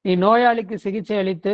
நீ நோயாளிக்கு சிகிச்சை அளித்து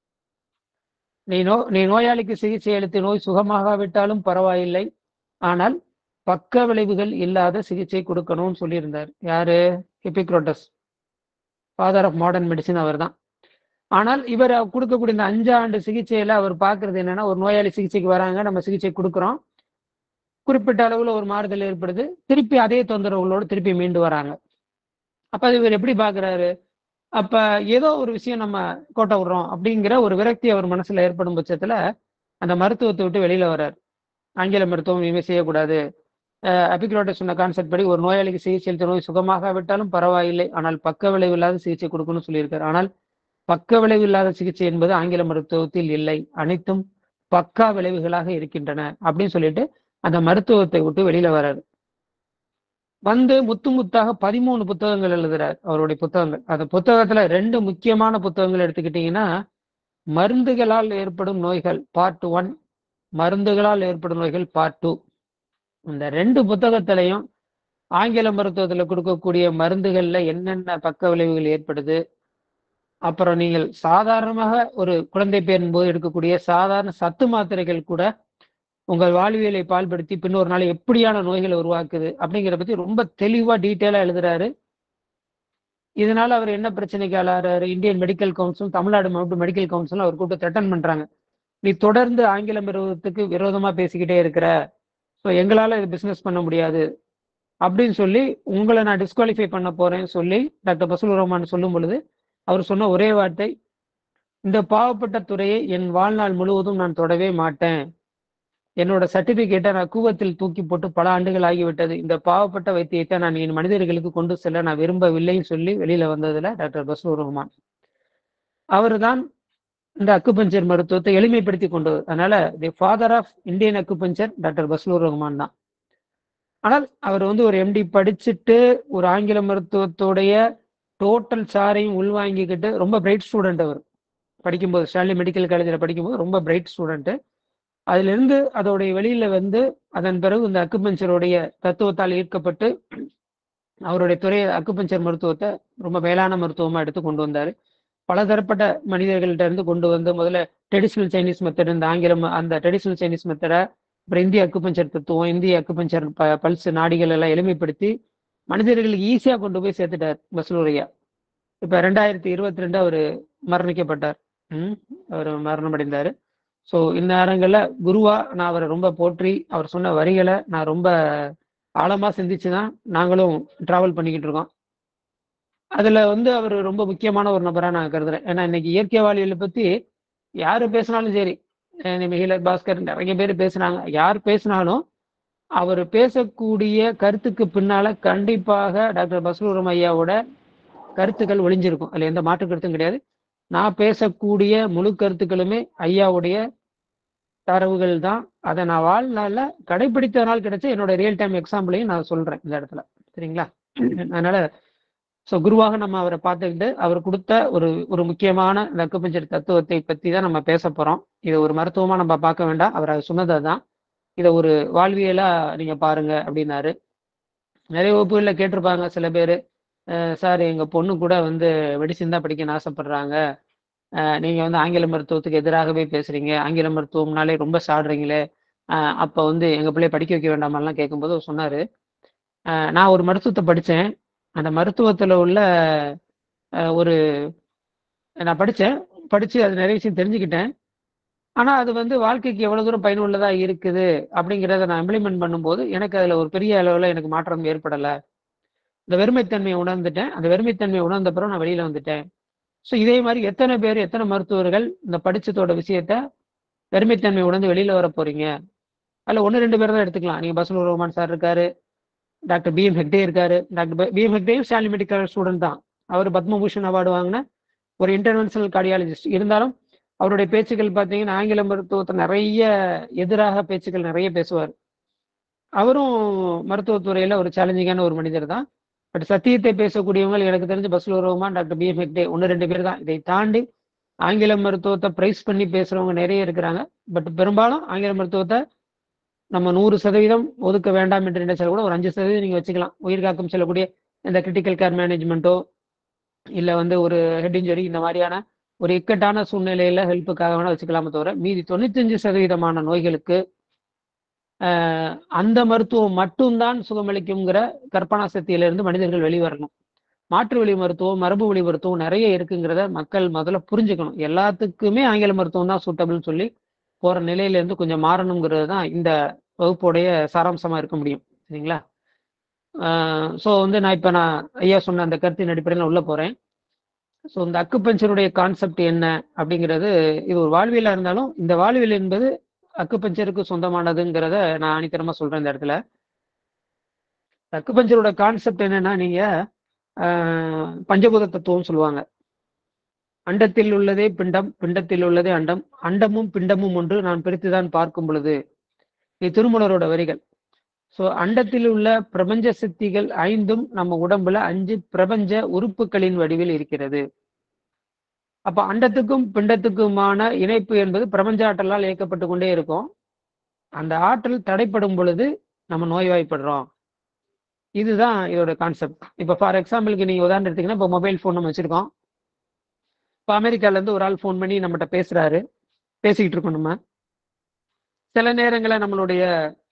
நீ நோ நீ நோயாளிக்கு சிகிச்சை அளித்து நோய் சுகமாகாவிட்டாலும் பரவாயில்லை ஆனால் பக்க விளைவுகள் இல்லாத சிகிச்சை கொடுக்கணும்னு சொல்லியிருந்தார் யாரு Hippocrates father of modern medicine அவர் தான் ஆனால் இவர் கொடுக்கக்கூடிய இந்த அஞ்சு ஆண்டு சிகிச்சையில அவர் பார்க்கறது என்னன்னா ஒரு நோயாளி சிகிச்சைக்கு வராங்க நம்ம சிகிச்சை கொடுக்குறோம் குறிப்பிட்ட அளவுல ஒரு மாறுதல் ஏற்படுது திருப்பி அதே தொந்தரவுகளோடு திருப்பி மீண்டு வராங்க அப்ப அது இவர் எப்படி பாக்குறாரு அப்ப ஏதோ ஒரு விஷயம் நம்ம கோட்டை விடுறோம் அப்படிங்கிற ஒரு விரக்தி அவர் மனசுல ஏற்படும் பட்சத்துல அந்த மருத்துவத்தை விட்டு வெளியில வர்றாரு ஆங்கில மருத்துவம் இனிமே செய்யக்கூடாது அபிக்ரோட்ட சொன்ன கான்செப்ட் படி ஒரு நோயாளிக்கு சிகிச்சை அளித்த நோய் சுகமாக விட்டாலும் பரவாயில்லை ஆனால் பக்க விளைவு இல்லாத சிகிச்சை கொடுக்கணும்னு சொல்லியிருக்காரு ஆனால் பக்க விளைவு இல்லாத சிகிச்சை என்பது ஆங்கில மருத்துவத்தில் இல்லை அனைத்தும் பக்கா விளைவுகளாக இருக்கின்றன அப்படின்னு சொல்லிட்டு அந்த மருத்துவத்தை விட்டு வெளியில வர்றாரு வந்து முத்து முத்தாக பதிமூணு புத்தகங்கள் எழுதுறார் அவருடைய புத்தகங்கள் அந்த புத்தகத்துல ரெண்டு முக்கியமான புத்தகங்கள் எடுத்துக்கிட்டீங்கன்னா மருந்துகளால் ஏற்படும் நோய்கள் பார்ட் ஒன் மருந்துகளால் ஏற்படும் நோய்கள் பார்ட் டூ இந்த ரெண்டு புத்தகத்திலையும் ஆங்கில மருத்துவத்துல கொடுக்கக்கூடிய மருந்துகள்ல என்னென்ன பக்க விளைவுகள் ஏற்படுது அப்புறம் நீங்கள் சாதாரணமாக ஒரு குழந்தை பேரின் போது எடுக்கக்கூடிய சாதாரண சத்து மாத்திரைகள் கூட உங்கள் வாழ்வியலை பால்படுத்தி பின்னொரு நாள் எப்படியான நோய்களை உருவாக்குது அப்படிங்கிற பத்தி ரொம்ப தெளிவா டீட்டெயிலா எழுதுறாரு இதனால அவர் என்ன பிரச்சனைக்கு ஆளாறாரு இந்தியன் மெடிக்கல் கவுன்சில் தமிழ்நாடு மாவட்ட மெடிக்கல் கவுன்சில் அவர் கூப்பிட்டு த்ரெட்டன் பண்றாங்க நீ தொடர்ந்து ஆங்கிலம் விரோதத்துக்கு விரோதமா பேசிக்கிட்டே இருக்கிற ஸோ எங்களால இது பிசினஸ் பண்ண முடியாது அப்படின்னு சொல்லி உங்களை நான் டிஸ்குவாலிஃபை பண்ண போறேன்னு சொல்லி டாக்டர் பசுல் ரஹ்மான் சொல்லும் பொழுது அவர் சொன்ன ஒரே வார்த்தை இந்த பாவப்பட்ட துறையை என் வாழ்நாள் முழுவதும் நான் தொடவே மாட்டேன் என்னோட சர்டிபிகேட்டை நான் கூவத்தில் தூக்கி போட்டு பல ஆண்டுகள் ஆகிவிட்டது இந்த பாவப்பட்ட வைத்தியத்தை நான் என் மனிதர்களுக்கு கொண்டு செல்ல நான் விரும்பவில்லைன்னு சொல்லி வெளியில வந்ததுல டாக்டர் பஸ்லூர் ரஹ்மான் அவர் தான் இந்த அக்குபஞ்சர் மருத்துவத்தை எளிமைப்படுத்தி கொண்டு அதனால the father of Indian acupuncture doctor Fazlur Rahman தான் ஆனால் அவர் வந்து ஒரு எம்டி படிச்சுட்டு ஒரு ஆங்கில மருத்துவத்துடைய டோட்டல் சாரையும் உள்வாங்கிக்கிட்டு ரொம்ப பிரைட் ஸ்டூடெண்ட் அவர் படிக்கும்போது ஸ்டான்லி மெடிக்கல் காலேஜில் படிக்கும்போது ரொம்ப பிரைட் ஸ்டூடெண்ட்டு அதிலிருந்து அதோடைய வெளியில வந்து அதன் பிறகு இந்த அக்குபஞ்சருடைய தத்துவத்தால் ஈர்க்கப்பட்டு அவருடைய துறை அக்குபஞ்சர் மருத்துவத்தை ரொம்ப மேலான மருத்துவமா எடுத்து கொண்டு வந்தாரு பலதரப்பட்ட மனிதர்கள்ட்ட இருந்து கொண்டு வந்து முதல்ல ட்ரெடிஷ்னல் சைனீஸ் மெத்தட் இந்த ஆங்கிலம் அந்த ட்ரெடிஷ்னல் சைனீஸ் மெத்தடை அப்புறம் இந்திய அக்குபஞ்சர் தத்துவம் இந்திய அக்குபஞ்சர் ப பல்ஸ் நாடிகள் எல்லாம் எளிமைப்படுத்தி மனிதர்களுக்கு ஈஸியா கொண்டு போய் சேர்த்துட்டார் பஸ்லூரையா இப்ப ரெண்டாயிரத்தி இருபத்தி ரெண்டு அவர் மரணிக்கப்பட்டார் ம் அவர் மரணம் அடைந்தாரு ஸோ இந்நேரங்கள்ல குருவா நான் அவரை ரொம்ப போற்றி அவர் சொன்ன வரிகளை நான் ரொம்ப ஆழமா சிந்திச்சு தான் நாங்களும் டிராவல் பண்ணிக்கிட்டு இருக்கோம் அதுல வந்து அவர் ரொம்ப முக்கியமான ஒரு நபரா நான் கருதுறேன் ஏன்னா இன்னைக்கு இயற்கை வாழ்வியலை பத்தி யாரு பேசினாலும் சரி மிகிலர் பாஸ்கர் நிறைய பேர் பேசுனாங்க யார் பேசினாலும் அவர் பேசக்கூடிய கருத்துக்கு பின்னால கண்டிப்பாக டாக்டர் பஸ்லூரம் ஐயாவோட கருத்துக்கள் ஒளிஞ்சிருக்கும் அதுல எந்த மாற்று கருத்தும் கிடையாது நான் பேசக்கூடிய முழு கருத்துக்களுமே ஐயாவுடைய தரவுகள் தான் அதை நான் வாழ்நாள்ல கடைபிடித்ததனால் கிடைச்ச என்னோட ரியல் டைம் எக்ஸாம்பிளையும் நான் சொல்றேன் இந்த இடத்துல சரிங்களா அதனால ஸோ குருவாக நம்ம அவரை பார்த்துக்கிட்டு அவர் கொடுத்த ஒரு ஒரு முக்கியமான இந்த அக்குபஞ்சர் தத்துவத்தை பத்தி தான் நம்ம பேச போறோம் இது ஒரு மருத்துவமா நம்ம பார்க்க வேண்டாம் அவர் அது சொன்னதை தான் இதை ஒரு வாழ்வியலா நீங்க பாருங்க அப்படின்னாரு நிறைய வகுப்புகளில் கேட்டிருப்பாங்க சில பேர் சார் எங்க பொண்ணு கூட வந்து மெடிசின் தான் படிக்கணும்னு ஆசைப்படுறாங்க நீங்க வந்து ஆங்கில மருத்துவத்துக்கு எதிராகவே பேசுறீங்க ஆங்கில மருத்துவம்னாலே ரொம்ப சாடுறீங்களே அப்ப வந்து எங்க பிள்ளைய படிக்க வைக்க வேண்டாமெல்லாம் கேட்கும்போது அவர் சொன்னாரு நான் ஒரு மருத்துவத்தை படித்தேன் அந்த மருத்துவத்துல உள்ள ஒரு நான் படித்தேன் படிச்சு அது நிறைய விஷயம் தெரிஞ்சுக்கிட்டேன் ஆனா அது வந்து வாழ்க்கைக்கு எவ்வளவு தூரம் பயனுள்ளதா இருக்குது அப்படிங்கிறத நான் இம்ப்ளிமெண்ட் பண்ணும்போது எனக்கு அதுல ஒரு பெரிய அளவுல எனக்கு மாற்றம் ஏற்படலை இந்த வெறுமைத்தன்மையை உணர்ந்துட்டேன் அந்த வெறுமைத்தன்மையை உணர்ந்த பிறகு நான் வெளியில வந்துட்டேன் ஸோ இதே மாதிரி எத்தனை பேர் எத்தனை மருத்துவர்கள் இந்த படிச்சதோட விஷயத்த வெறுமைத்தன்மை உணர்ந்து வெளியில வர போறீங்க அதில் ஒன்று ரெண்டு பேர் தான் எடுத்துக்கலாம் நீங்க பசுல் ரஹ்மான் சார் இருக்காரு டாக்டர் பி எம் ஹெக்டே இருக்காரு டாக்டர் பி எம் ஹெக்டேயும் ஸ்டாலி மெடிக்கல் ஸ்டூடெண்ட் தான் அவர் பத்மபூஷன் அவார்டு வாங்கின ஒரு இன்டர்நேஷனல் கார்டியாலஜிஸ்ட் இருந்தாலும் அவருடைய பேச்சுக்கள் பார்த்தீங்கன்னா ஆங்கில மருத்துவத்தை நிறைய எதிராக பேச்சுக்கள் நிறைய பேசுவார் அவரும் மருத்துவத்துறையில ஒரு சேலஞ்சிங்கான ஒரு மனிதர் தான் பட் சத்தியத்தை பேசக்கூடியவங்க எனக்கு தெரிஞ்ச Fazal Rahman doctor B M Hegde ஒன்று ரெண்டு பேர் தான் இதை தாண்டி ஆங்கில மருத்துவத்தை பிரைஸ் பண்ணி பேசுறவங்க நிறைய இருக்கிறாங்க பட் பெரும்பாலும் ஆங்கில மருத்துவத்தை நம்ம நூறு சதவீதம் ஒதுக்க வேண்டாம் என்று நினைச்சால் கூட ஒரு அஞ்சு சதவீதம் நீங்க வச்சுக்கலாம் உயிர் காக்கும் செல்லக்கூடிய இந்த கிரிட்டிக்கல் கேர் மேனேஜ்மெண்ட்டோ இல்லை வந்து ஒரு ஹெட் இன்ஜுரி இந்த மாதிரியான ஒரு இக்கட்டான சூழ்நிலையில ஹெல்ப்புக்காக வேணா வச்சுக்கலாமே தவிர மீதி தொண்ணூத்தஞ்சு சதவீதமான நோய்களுக்கு ஆஹ், அந்த மருத்துவம் மட்டும்தான் சுகமளிக்குங்கிற கற்பனா சக்தியிலிருந்து மனிதர்கள் வெளிவரணும் மாற்று வழி மருத்துவம் மரபு வழி மருத்துவம் நிறைய இருக்குங்கிறத மக்கள் முதல்ல புரிஞ்சுக்கணும் எல்லாத்துக்குமே ஆங்கில மருத்துவம் தான் சூட்டபிள்னு சொல்லி போற நிலையில இருந்து கொஞ்சம் மாறணுங்கிறது தான் இந்த வகுப்புடைய சாராம்சமா இருக்க முடியும் சரிங்களா ஸோ வந்து நான் இப்போ நான் ஐயா சொன்ன அந்த கருத்தின் அடிப்படையில் நான் உள்ள போறேன் ஸோ இந்த அக்குபஞ்சருடைய கான்செப்ட் என்ன அப்படிங்கிறது இது ஒரு வாழ்வியலா இருந்தாலும் இந்த வாழ்வியல் என்பது அக்குபஞ்சருக்கு சொந்தமானதுங்கிறத நான் ஆணித்தரமா சொல்றேன் இந்த இடத்துல அக்குபஞ்சரோட கான்செப்ட் என்னன்னா நீங்க ஆஹ், பஞ்சபூத தத்துவம் சொல்லுவாங்க அண்டத்தில் உள்ளதே பிண்டம் பிண்டத்தில் உள்ளதே அண்டம் அண்டமும் பிண்டமும் ஒன்று நான் பிரித்துதான் பார்க்கும் பொழுது இது திருமலரோட வரிகள் ஸோ அண்டத்தில் உள்ள பிரபஞ்ச சக்திகள் ஐந்தும் நம்ம உடம்புல அஞ்சு பிரபஞ்ச உறுப்புகளின் வடிவில் இருக்கிறது அப்ப அண்டத்துக்கும் பிண்டத்துக்குமான இணைப்பு என்பது பிரபஞ்ச ஆற்றலால் இயக்கப்பட்டு கொண்டே இருக்கும் அந்த ஆற்றல் தடைப்படும் பொழுது நம்ம நோய்வாய்ப்படுறோம் இதுதான் இதோட கான்செப்ட் இப்போ ஃபார் எக்ஸாம்பிளுக்கு நீங்க உதாரணம் எடுத்தீங்கன்னா இப்போ மொபைல் ஃபோன் நம்ம வச்சிருக்கோம் இப்போ அமெரிக்கால இருந்து ஒரு ஆள் ஃபோன் பண்ணி நம்மகிட்ட பேசுறாரு பேசிக்கிட்டு இருக்கோம் நம்ம சில நேரங்களில் நம்மளுடைய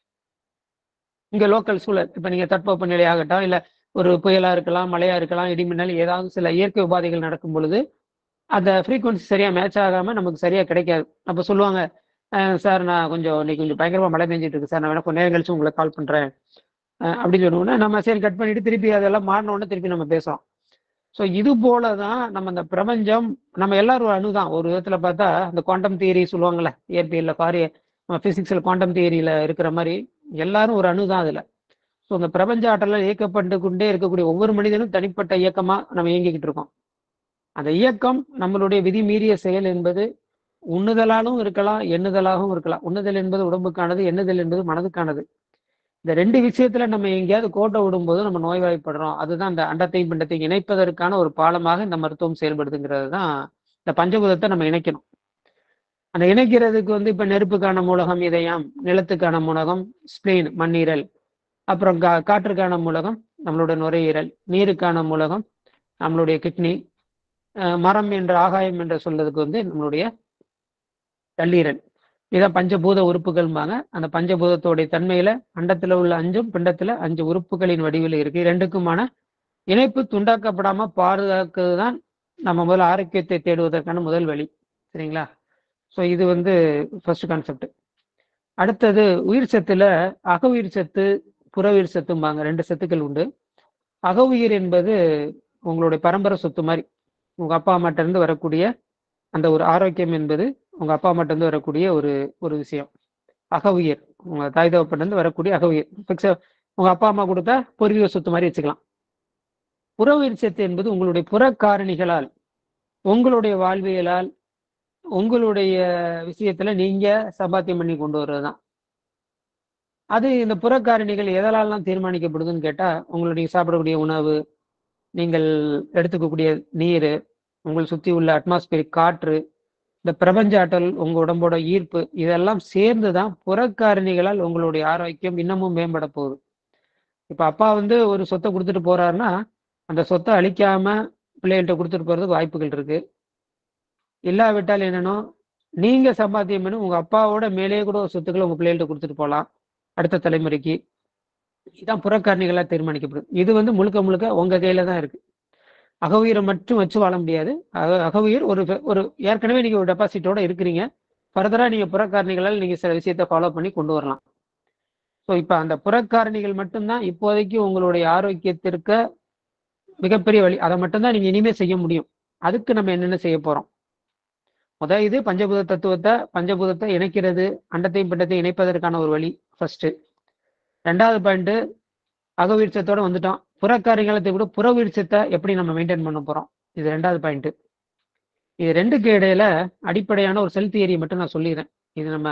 இங்க லோக்கல் சூழல் இப்ப நீங்க தட்பவெப்ப நிலை ஆகட்டும் இல்ல ஒரு புயலா இருக்கலாம் மழையா இருக்கலாம் இடிமின்னல் ஏதாவது சில இயற்கை உபாதைகள் நடக்கும் பொழுது அந்த ஃப்ரீக்குவன்சி சரியா மேட்ச் ஆகாம நமக்கு சரியா கிடைக்காது அப்ப சொல்லுவாங்க சார் நான் கொஞ்சம் இன்னைக்கு கொஞ்சம் பயங்கரமா மழை பெஞ்சிட்டு இருக்கு சார் நான் வேணா கொஞ்ச நேரம் கழிச்சு உங்களை கால் பண்றேன் அஹ் அப்படின்னு சொன்னோன்னா நம்ம சரி கட் பண்ணிட்டு திருப்பி அதெல்லாம் மாறின உடனே திருப்பி நம்ம பேசுறோம் ஸோ இது போல தான் நம்ம இந்த பிரபஞ்சம் நம்ம எல்லாரும் ஒரு அணுதான் ஒரு விதத்துல பார்த்தா இந்த குவாண்டம் தியரி சொல்லுவாங்கல்ல இயற்பியல்ல பாரிய பிசிக்ஸ்ல குவாண்டம் தியரியில இருக்கிற மாதிரி எல்லாரும் ஒரு அணு தான் அதுல ஸோ இந்த பிரபஞ்ச ஆற்றலால் இயக்கப்பட்டு கொண்டே இருக்கக்கூடிய ஒவ்வொரு மனிதனும் தனிப்பட்ட இயக்கமா நம்ம இயங்கிக்கிட்டு இருக்கோம் அந்த இயக்கம் நம்மளுடைய விதி மீறிய செயல் என்பது உண்ணுதலாலும் இருக்கலாம் எண்ணுதலாகவும் இருக்கலாம் உண்ணுதல் என்பது உடம்புக்கானது எண்ணுதல் என்பது மனதுக்கானது இந்த ரெண்டு விஷயத்துல நம்ம எங்கேயாவது கோட்டை விடும்போது நம்ம நோய்வாய்ப்படுறோம் அதுதான் அந்த அண்டத்தையும் பிண்டத்தையும் இணைப்பதற்கான ஒரு பாலமாக இந்த மருத்துவம் செயல்படுதுங்கிறது தான் இந்த பஞ்சபூதத்தை நம்ம இணைக்கணும் அந்த இணைக்கிறதுக்கு வந்து இப்ப நெருப்புக்கான மூலகம் இதயம் நிலத்துக்கான மூலகம் ஸ்பிளீன் மண்ணீரல் அப்புறம் கா காற்றுக்கான மூலகம் நம்மளோட நுரையீரல் நீருக்கான மூலகம் நம்மளுடைய கிட்னி மரம் என்ற ஆகாயம் என்ற சொல்றதுக்கு வந்து நம்மளுடைய கல்லீரல் இதான் பஞ்சபூத உறுப்புகள்பாங்க அந்த பஞ்சபூதத்தோடைய தன்மையில அண்டத்துல உள்ள அஞ்சும் பிண்டத்துல அஞ்சு உறுப்புகளின் வடிவில் இருக்கு இரண்டுக்குமான இணைப்பு துண்டாக்கப்படாம பாதுகாக்கிறது தான் நம்ம முதல்ல ஆரோக்கியத்தை தேடுவதற்கான முதல் வழி சரிங்களா ஸோ இது வந்து ஃபர்ஸ்ட் கான்செப்ட் அடுத்தது உயிர் சத்துல அக உயிர் சத்து புற உயிர் சத்தும்பாங்க ரெண்டு சத்துக்கள் உண்டு அக உயிர் என்பது உங்களுடைய பரம்பரை சொத்து மாதிரி உங்க அப்பா அம்மாட்ட இருந்து வரக்கூடிய அந்த ஒரு ஆரோக்கியம் என்பது உங்க அப்பா அம்மாட்ட இருந்து வரக்கூடிய ஒரு ஒரு விஷயம் அக உயிர் உங்க தாய் தகப்பட்ட இருந்து வரக்கூடிய அக உயிர் ஃபிக்ஸ உங்க அப்பா அம்மா கொடுத்தா பூர்வீக சொத்து மாதிரி வச்சுக்கலாம் புற உயிர் சத்து என்பது உங்களுடைய புற காரணிகளால் உங்களுடைய வாழ்வியலால் உங்களுடைய விஷயத்துல நீங்க சம்பாத்தியம் பண்ணி கொண்டு வர்றதுதான் அது இந்த புறக்காரணிகள் எதனாலாம் தீர்மானிக்கப்படுதுன்னு கேட்டா உங்களுடைய சாப்பிடக்கூடிய உணவு நீங்கள் எடுத்துக்கக்கூடிய நீர் உங்களை சுத்தி உள்ள அட்மாஸ்பியரிக் காற்று இந்த பிரபஞ்ச ஆற்றல் உங்க உடம்போட ஈர்ப்பு இதெல்லாம் சேர்ந்து தான் புறக்காரணிகளால் உங்களுடைய ஆரோக்கியம் இன்னமும் மேம்பட போகுது இப்ப அப்பா வந்து ஒரு சொத்தை கொடுத்துட்டு போறாருன்னா அந்த சொத்தை அழிக்காம பிள்ளைகள்கிட்ட கொடுத்துட்டு போறதுக்கு வாய்ப்புகள் இருக்கு இல்லாவிட்டால் என்னன்னா நீங்க சம்பாத்தியம் பண்ணி உங்க அப்பாவோட மேலேயே கூட ஒரு சொத்துக்களை உங்க பிள்ளைகள்ட்ட கொடுத்துட்டு போகலாம் அடுத்த தலைமுறைக்கு இதான் புறக்காரணிகளா தீர்மானிக்கப்படுது இது வந்து முழுக்க முழுக்க உங்க கையில தான் இருக்கு அகவுயிரை மட்டும் வச்சு வாழ முடியாது அக அகவுயிர் ஒரு ஒரு ஏற்கனவே நீங்க ஒரு டெபாசிட்டோட இருக்கிறீங்க ஃபர்தரா நீங்க புறக்காரணிகளால் நீங்க சில விஷயத்த ஃபாலோ பண்ணி கொண்டு வரலாம் ஸோ இப்போ அந்த புறக்காரணிகள் மட்டும்தான் இப்போதைக்கு உங்களுடைய ஆரோக்கியத்திற்கு மிகப்பெரிய வழி அதை மட்டும்தான் நீங்க இனிமே செய்ய முடியும் அதுக்கு நம்ம என்னென்ன செய்ய போறோம் முதல் இது பஞ்சபூத தத்துவத்தை பஞ்சபூதத்தை இணைக்கிறது அண்டத்தையும் பிண்டத்தையும் இணைப்பதற்கான ஒரு வழி ஃபர்ஸ்ட் ரெண்டாவது பாயிண்ட் அகவீழ்ச்சத்தோட வந்துட்டோம் புறக்காரியங்களத்தை விட புற வீழ்ச்சத்தை எப்படி நம்ம மெயின்டைன் பண்ண போறோம் இது ரெண்டாவது பாயிண்ட் இது ரெண்டுக்கு இடையில அடிப்படையான ஒரு செல் தியரி மட்டும் நான் சொல்லிடுறேன் இது நம்ம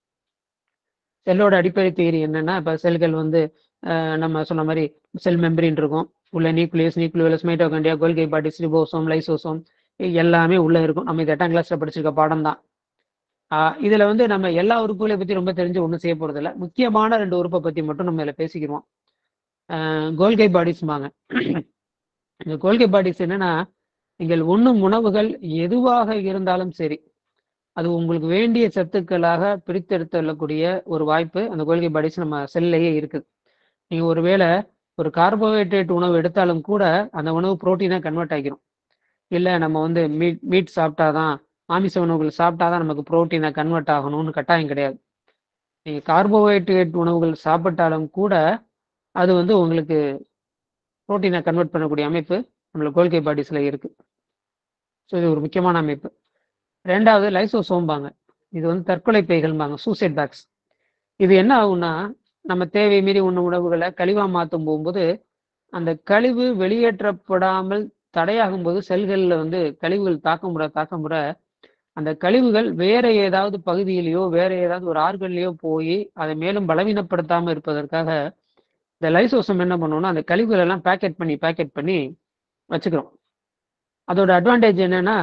செல்லோட அடிப்படை தியரி என்னன்னா இப்ப செல்கள் வந்து நம்ம சொன்ன மாதிரி செல் மெம்பரின் இருக்கும் உள்ள nucleus nucleolus mitochondria Golgi bodies ribosome lysosome எல்லாமே உள்ள இருக்கும் நம்ம இது எட்டாம் கிளாஸ்ல படிச்சிருக்க பாடம் தான் இதுல வந்து நம்ம எல்லா உறுப்புகளை பத்தி ரொம்ப தெரிஞ்சு ஒன்றும் செய்ய போறது இல்லை முக்கியமான ரெண்டு உறுப்பை பத்தி மட்டும் நம்ம இதில் பேசிக்கிறோம் கோல்கை பாடிஸ்பாங்க இந்த கோல்கை பாடிஸ் என்னன்னா நீங்கள் உண்ணும் உணவுகள் எதுவாக இருந்தாலும் சரி அது உங்களுக்கு வேண்டிய சத்துக்களாக பிரித்தெடுத்துள்ளக்கூடிய ஒரு வாய்ப்பு அந்த கோல்கி பாடிஸ் நம்ம செல்லையே இருக்குது நீங்க ஒருவேளை ஒரு கார்போஹைட்ரேட் உணவு எடுத்தாலும் கூட அந்த உணவு புரோட்டீனாக கன்வெர்ட் ஆகிரும் இல்லை நம்ம வந்து மீட் மீட் சாப்பிட்டாதான் மாமிச உணவுகள் சாப்பிட்டாதான் நமக்கு புரோட்டீனை கன்வெர்ட் ஆகணும்னு கட்டாயம் கிடையாது நீங்க கார்போஹைட்ரேட் உணவுகள் சாப்பிட்டாலும் கூட அது வந்து உங்களுக்கு புரோட்டீனை கன்வெர்ட் பண்ணக்கூடிய அமைப்பு நம்மள கோல்கை பாடிஸ்ல இருக்கு ஸோ இது ஒரு முக்கியமான அமைப்பு ரெண்டாவது லைசோசோம்பாங்க இது வந்து தற்கொலை பைகள்பாங்க சூசைட் பேக்ஸ் இது என்ன ஆகும்னா நம்ம தேவை மீறி உண்ண உணவுகளை கழிவா மாற்றும் போகும்போது அந்த கழிவு வெளியேற்றப்படாமல் தடையாகும் போது செல்களில் வந்து கழிவுகள் தாக்கமுற தாக்கமுற அந்த கழிவுகள் வேற ஏதாவது பகுதியிலேயோ வேற ஏதாவது ஒரு ஆர்கன்லயோ போய் அதை மேலும் பலவீனப்படுத்தாமல் இருப்பதற்காக இந்த லைசோசம் என்ன பண்ணுவோம்னா அந்த கழிவுகள் எல்லாம் பேக்கெட் பண்ணி பேக்கெட் பண்ணி வச்சுக்கிறோம் அதோட அட்வான்டேஜ் என்னன்னா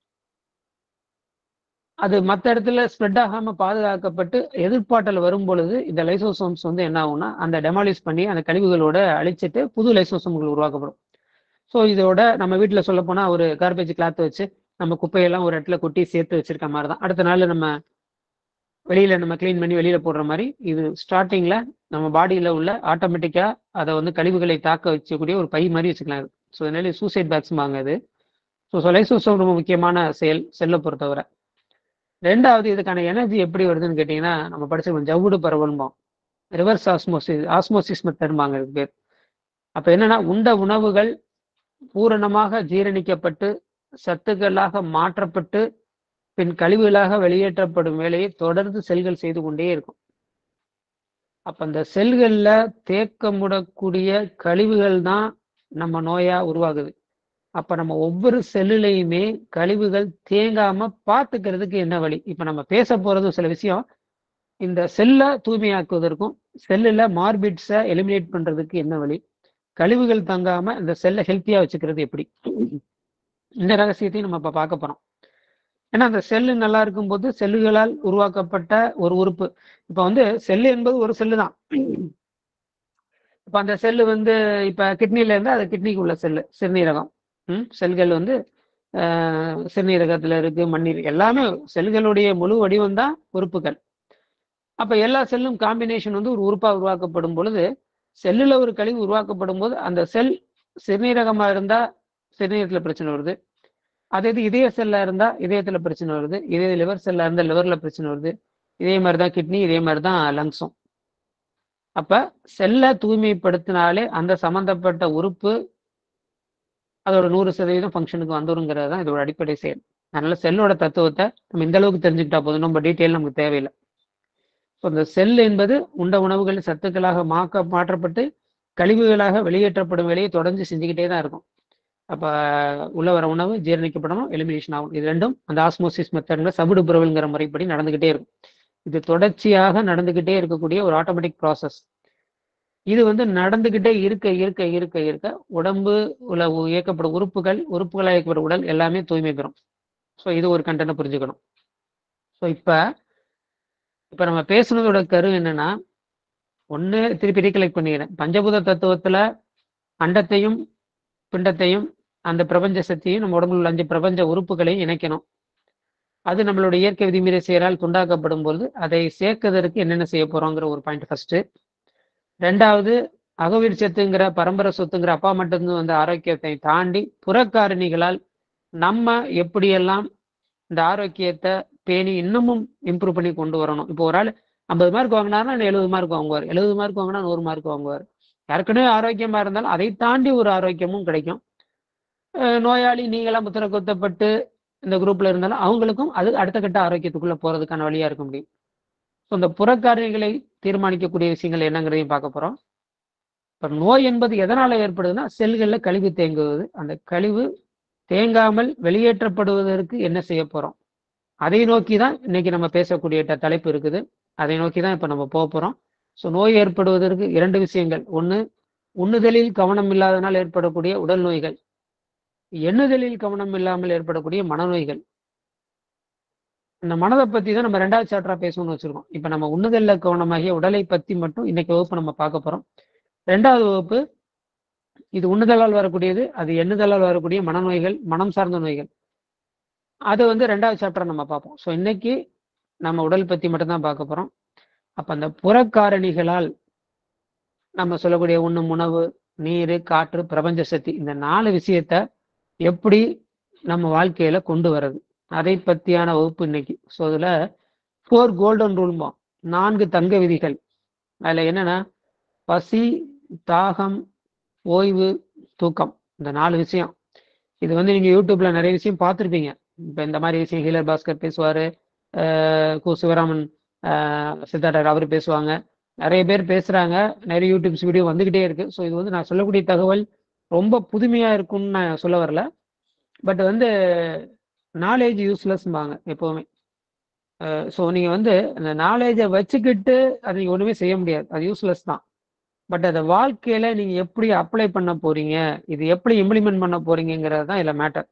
அது மற்ற இடத்துல ஸ்ப்ரெட் ஆகாம பாதுகாக்கப்பட்டு எதிர்ப்பாற்றல் வரும் பொழுது இந்த லைசோசோம்ஸ் வந்து என்ன ஆகும்னா அந்த டெமாலிஷ் பண்ணி அந்த கழிவுகளோட அழிச்சிட்டு புது லைசோசோம்கள் உருவாக்கப்படும் ஸோ இதோட நம்ம வீட்டில் சொல்ல போனா ஒரு கார்பேஜ் கிளாத் வச்சு நம்ம குப்பையெல்லாம் ஒரு இடத்துல கொட்டி சேர்த்து வச்சிருக்க மாதிரி தான் அடுத்த நாள் நம்ம வெளியில நம்ம க்ளீன் பண்ணி வெளியில போடுற மாதிரி இது ஸ்டார்டிங்ல நம்ம பாடியில உள்ள ஆட்டோமேட்டிக்கா அதை வந்து கழிவுகளை தாக்க வச்சக்கூடிய ஒரு பை மாதிரி வச்சுக்கலாம் இது ஸோ அதனால சூசைட் பேக்ஸ் வாங்க இது ஸோ லைசோசோம் ரொம்ப முக்கியமான செயல் செல்லை பொறுத்தவரை ரெண்டாவது இதுக்கான எனர்ஜி எப்படி வருதுன்னு கேட்டிங்கன்னா நம்ம படிச்சிருக்கோம் ஜவ்வுடு பரவல்போம் ரிவர்ஸ் ஆஸ்மோசிஸ் ஆஸ்மோசிஸ் மெத்தட்பாங்க இதுக்கு பேர் அப்போ என்னன்னா உண்ட உணவுகள் பூரணமாக ஜீரணிக்கப்பட்டு சத்துக்களாக மாற்றப்பட்டு பின் கழிவுகளாக வெளியேற்றப்படும் வேலையை தொடர்ந்து செல்கள் செய்து கொண்டே இருக்கும் அப்ப அந்த செல்கள்ல தேக்கமுடக்கூடிய கழிவுகள் தான் நம்ம நோயா உருவாகுது அப்ப நம்ம ஒவ்வொரு செல்லுலையுமே கழிவுகள் தேங்காம பார்த்துக்கிறதுக்கு என்ன வழி இப்ப நம்ம பேச போறது சில விஷயம் இந்த செல்லை தூய்மையாக்குவதற்கும் செல்லுல மார்பிட்ஸை எலிமினேட் பண்றதுக்கு என்ன வழி கழிவுகள் தங்காம இந்த செல்லை ஹெல்த்தியா வச்சுக்கிறது எப்படி இந்த ரகசியத்தையும் நம்ம இப்ப பார்க்க போறோம் ஏன்னா அந்த செல்லு நல்லா இருக்கும்போது செல்லுகளால் உருவாக்கப்பட்ட ஒரு உறுப்பு இப்ப வந்து செல்லு என்பது ஒரு செல்லு தான் இப்ப அந்த செல்லு வந்து இப்ப கிட்னில இருந்தா அது கிட்னிக்கு உள்ள செல்லு சிறுநீரகம் ம் செல்கள் வந்து ஆஹ், சிறுநீரகத்துல இருக்கு மண்ணீர் எல்லாமே செல்களுடைய முழு வடிவம் தான் உறுப்புகள் அப்ப எல்லா செல்லும் காம்பினேஷன் வந்து ஒரு உறுப்பா உருவாக்கப்படும் பொழுது செல்லுல ஒரு கழிவு உருவாக்கப்படும் போது அந்த செல் சிறுநீரகமா இருந்தா சிறுநீரகத்துல பிரச்சனை வருது அதே இது இதய செல்லா இருந்தா இதயத்துல பிரச்சனை வருது இதே லிவர் செல்லா இருந்தா லிவர்ல பிரச்சனை வருது இதே மாதிரி தான் கிட்னி இதே மாதிரி தான் லங்ஸும் அப்ப செல்லை தூய்மைப்படுத்தினாலே அந்த சம்பந்தப்பட்ட உறுப்பு அதோட நூறு சதவீதம் ஃபங்க்ஷனுக்கு வந்துருங்கிறது தான் இதோட அடிப்படை செயல் அதனால செல்லோட தத்துவத்தை நம்ம இந்த அளவுக்கு தெரிஞ்சுக்கிட்டா போதும் நம்ம டீட்டெயில் நமக்கு தேவையில்லை ஸோ இந்த செல் என்பது உண்ட உணவுகள் சத்துக்களாக மாக்க மாற்றப்பட்டு கழிவுகளாக வெளியேற்றப்படும் வேலையை தொடர்ந்து செஞ்சுக்கிட்டே தான் இருக்கும் அப்ப உள்ள வர உணவு ஜீரணிக்கப்படணும் எலிமினேஷன் ஆகும் இது ரெண்டும் அந்த ஆஸ்மோசிஸ் மெத்தட்ல சபுடு புரவல்ங்கிற முறைப்படி நடந்துகிட்டே இருக்கும் இது தொடர்ச்சியாக நடந்துகிட்டே இருக்கக்கூடிய ஒரு ஆட்டோமேட்டிக் ப்ராசஸ் இது வந்து நடந்துகிட்டே இருக்க இருக்க இருக்க இருக்க உடம்பு உள்ள உ- இயக்கப்படும் உறுப்புகள் உறுப்புகளாக இயக்கப்படும் உடல் எல்லாமே தூய்மை பெறும் ஸோ இது ஒரு கண்டனை புரிஞ்சுக்கணும் ஸோ இப்ப இப்ப நம்ம பேசுனதோட கரு என்னன்னா ஒண்ணு திருப்பி ரீகலெக்ட் பண்ணிக்கிறேன் பஞ்சபூத தத்துவத்துல அண்டத்தையும் பிண்டத்தையும் அந்த பிரபஞ்ச சக்தியும் நம்ம உடம்புல உள்ள அஞ்சு பிரபஞ்ச உறுப்புகளையும் இணைக்கணும் அது நம்மளுடைய இயற்கை விதிமுறை செயலால் துண்டாக்கப்படும் பொழுது அதை சேர்க்கதற்கு என்னென்ன செய்ய போறோங்கிற ஒரு பாயிண்ட் ஃபர்ஸ்ட் ரெண்டாவது அகவீர் சத்துங்கிற பரம்பரை சொத்துங்கிற அப்பா மட்டும் வந்த ஆரோக்கியத்தை தாண்டி புறக்காரணிகளால் நம்ம எப்படியெல்லாம் இந்த ஆரோக்கியத்தை பேணி இன்னமும் இம்ப்ரூவ் பண்ணி கொண்டு வரணும் இப்போ ஒரு ஆள் ஐம்பது மார்க் வாங்கினாருன்னா எழுபது மார்க் வாங்குவார் எழுபது மார்க் வாங்கினா நூறு மார்க் வாங்குவார் ஏற்கனவே ஆரோக்கியமா இருந்தாலும் அதை தாண்டி ஒரு ஆரோக்கியமும் கிடைக்கும் அஹ் நோயாளி நீங்களாம் முத்திர குத்தப்பட்டு இந்த குரூப்ல இருந்தாலும் அவங்களுக்கும் அது அடுத்த கட்ட ஆரோக்கியத்துக்குள்ள போறதுக்கான வழியா இருக்க முடியும் ஸோ இந்த புறக்காரணிகளை தீர்மானிக்கக்கூடிய விஷயங்கள் என்னங்கிறதையும் பார்க்க போறோம் இப்போ நோய் என்பது எதனால ஏற்படுதுன்னா செல்களில் கழிவு தேங்குவது அந்த கழிவு தேங்காமல் வெளியேற்றப்படுவதற்கு என்ன செய்ய போறோம் அதை நோக்கி தான் இன்னைக்கு நம்ம பேசக்கூடிய ட- தலைப்பு இருக்குது அதை நோக்கி தான் இப்போ நம்ம போக போறோம் ஸோ நோய் ஏற்படுவதற்கு இரண்டு விஷயங்கள் ஒன்று உண்ணுதலில் கவனம் இல்லாதனால் ஏற்படக்கூடிய உடல் நோய்கள் எண்ணுதலில் கவனம் இல்லாமல் ஏற்படக்கூடிய மனநோய்கள் இந்த மனதை பத்தி தான் நம்ம ரெண்டாவது சாப்டரா பேசணும்னு வச்சிருக்கோம் இப்போ நம்ம உண்ணுதல்ல கவனமாகிய உடலை பத்தி மட்டும் இன்னைக்கு வகுப்பு நம்ம பார்க்க போறோம் ரெண்டாவது வகுப்பு இது உண்ணுதலால் வரக்கூடியது அது எண்ணுதலால் வரக்கூடிய மனநோய்கள் மனம் சார்ந்த நோய்கள் அது வந்து ரெண்டாவது சாப்டர் நம்ம பார்ப்போம் ஸோ இன்னைக்கு நம்ம உடல் பத்தி மட்டும்தான் பார்க்க போறோம் அப்ப அந்த புறக்காரணிகளால் நம்ம சொல்லக்கூடிய உண்ணும் உணவு நீர் காற்று பிரபஞ்ச சக்தி இந்த நாலு விஷயத்த எப்படி நம்ம வாழ்க்கையில கொண்டு வர்றது அதை பத்தியான வகுப்பு இன்னைக்கு ஸோ இதுல ஃபோர் கோல்டன் ரூல்மா நான்கு தங்க விதிகள் அதுல என்னன்னா பசி தாகம் ஓய்வு தூக்கம் இந்த நாலு விஷயம் இது வந்து நீங்க யூடியூப்ல நிறைய விஷயம் பார்த்துருப்பீங்க இப்ப இந்த மாதிரி விஷயம் ஹீலர் பாஸ்கர் பேசுவாரு அஹ் கு சிவராமன் அஹ் சித்தார்டர் அவர் பேசுவாங்க நிறைய பேர் பேசுறாங்க நிறைய யூடியூப்ஸ் வீடியோ வந்துகிட்டே இருக்கு ஸோ இது வந்து நான் சொல்லக்கூடிய தகவல் ரொம்ப புதுமையா இருக்கும்னு நான் சொல்ல வரல பட் வந்து நாலேஜ் யூஸ்லெஸ்ம்பாங்க எப்பவுமே ஸோ நீங்க வந்து அந்த நாலேஜை வச்சுக்கிட்டு அது நீங்க ஒண்ணுமே செய்ய முடியாது அது யூஸ்லெஸ் தான் பட் அதை வாழ்க்கையில நீங்க எப்படி அப்ளை பண்ண போறீங்க இது எப்படி இம்ப்ளிமெண்ட் பண்ண போறீங்கிறது தான் இதுல மேட்டர்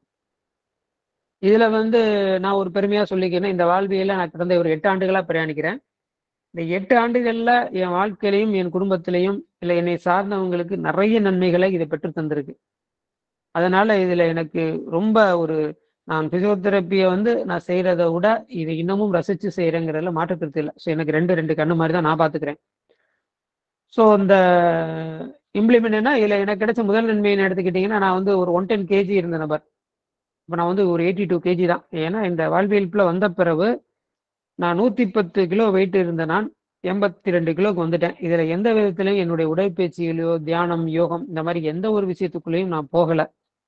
இதுல வந்து நான் ஒரு பெருமையா சொல்லிக்கிறேன் இந்த வாழ்வியல நான் கடந்த ஒரு எட்டு ஆண்டுகளா பிரயாணிக்கிறேன் இந்த எட்டு ஆண்டுகள்ல என் வாழ்க்கையிலையும் என் குடும்பத்திலையும் இல்லை என்னை சார்ந்தவங்களுக்கு நிறைய நன்மைகளை இதை பெற்று தந்திருக்கு அதனால இதுல எனக்கு ரொம்ப ஒரு நான் பிசியோதெரப்பியை வந்து நான் செய்யறத விட இதை இன்னமும் ரசிச்சு செய்யறேங்கிறதுல மாற்றுக்கிறது இல்லை ஸோ எனக்கு ரெண்டு ரெண்டு கண்ணு மாதிரி தான் நான் பாத்துக்கிறேன் ஸோ இந்த இம்ப்ளிமெண்ட்னா இதுல எனக்கு கிடைச்ச முதல் நன்மையை எடுத்துக்கிட்டீங்கன்னா நான் வந்து ஒரு ஒன் டென் கேஜி இருந்த நபர் இப்போ நான் வந்து ஒரு எயிட்டி டூ கேஜி தான் ஏன்னா இந்த வாழ்வியல்புல வந்த பிறகு நான் நூத்தி பத்து கிலோ வெயிட் இருந்த நான் எண்பத்தி ரெண்டு கிலோக்கு வந்துட்டேன் இதுல எந்த விதத்திலையும் என்னுடைய உடற்பயிற்சியிலையோ தியானம் யோகம் இந்த மாதிரி எந்த ஒரு விஷயத்துக்குள்ளேயும் நான் போகல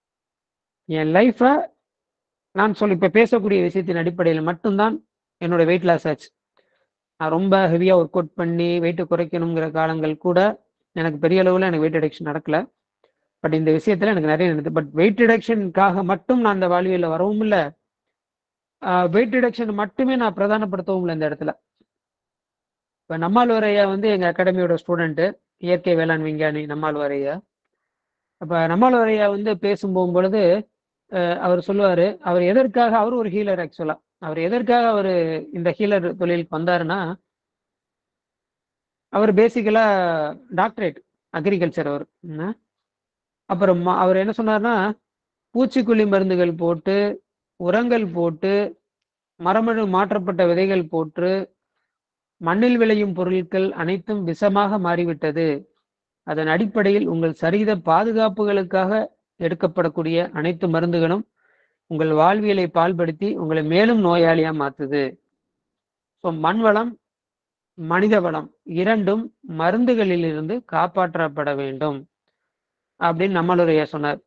என் லைஃப்பை நான் சொல்லி இப்ப பேசக்கூடிய விஷயத்தின் அடிப்படையில் மட்டும்தான் என்னோட வெயிட் லாஸ் ஆச்சு நான் ரொம்ப ஹெவியா ஒர்க் அவுட் பண்ணி வெயிட் குறைக்கணுங்கிற காலங்கள் கூட எனக்கு பெரிய அளவுல எனக்கு வெயிட் ரிடக்ஷன் நடக்கல பட் இந்த விஷயத்துல எனக்கு நிறைய நடந்தது பட் வெயிட் ரிடக்ஷனுக்காக மட்டும் நான் அந்த வாழ்வியல்ல வரவும் இல்லை வெயிட் ரிடக்ஷன் மட்டுமே நான் பிரதானப்படுத்தவும் இல்லை இந்த இடத்துல இப்போ நம்மாழ்வார் ஐயா வந்து எங்க அகாடமியோட ஸ்டூடெண்ட் இயற்கை வேளாண் விஞ்ஞானி நம்மாழ்வார் ஐயா அப்ப நம்மாழ்வார் ஐயா வந்து பேசும் போகும்பொழுது அஹ் அவர் சொல்லுவாரு அவர் எதற்காக அவர் ஒரு ஹீலர் ஆக்சுவலா அவர் எதற்காக அவர் இந்த ஹீலர் தொழிலுக்கு வந்தாருன்னா அவர் பேசிக்கலா டாக்டரேட் அக்ரிகல்ச்சர் அவர் என்ன? அப்புறம் ம- அவர் என்ன சொன்னார்னா பூச்சிக்கொல்லி மருந்துகள் போட்டு உரங்கள் போட்டு மரபணு மாற்றப்பட்ட விதைகள் போட்டு மண்ணில் விளையும் பொருட்கள் அனைத்தும் விஷமாக மாறிவிட்டது அதன் அடிப்படையில் உங்கள் சரீர பாதுகாப்புகளுக்காக எடுக்கப்படக்கூடிய அனைத்து மருந்துகளும் உங்கள் வாழ்வியலை பால்படுத்தி உங்களை மேலும் நோயாளியா மாத்துது ஸோ மண் வளம் மனித வளம் இரண்டும் மருந்துகளிலிருந்து காப்பாற்றப்பட வேண்டும் அப்படின்னு நம்மளுடைய சொன்னார்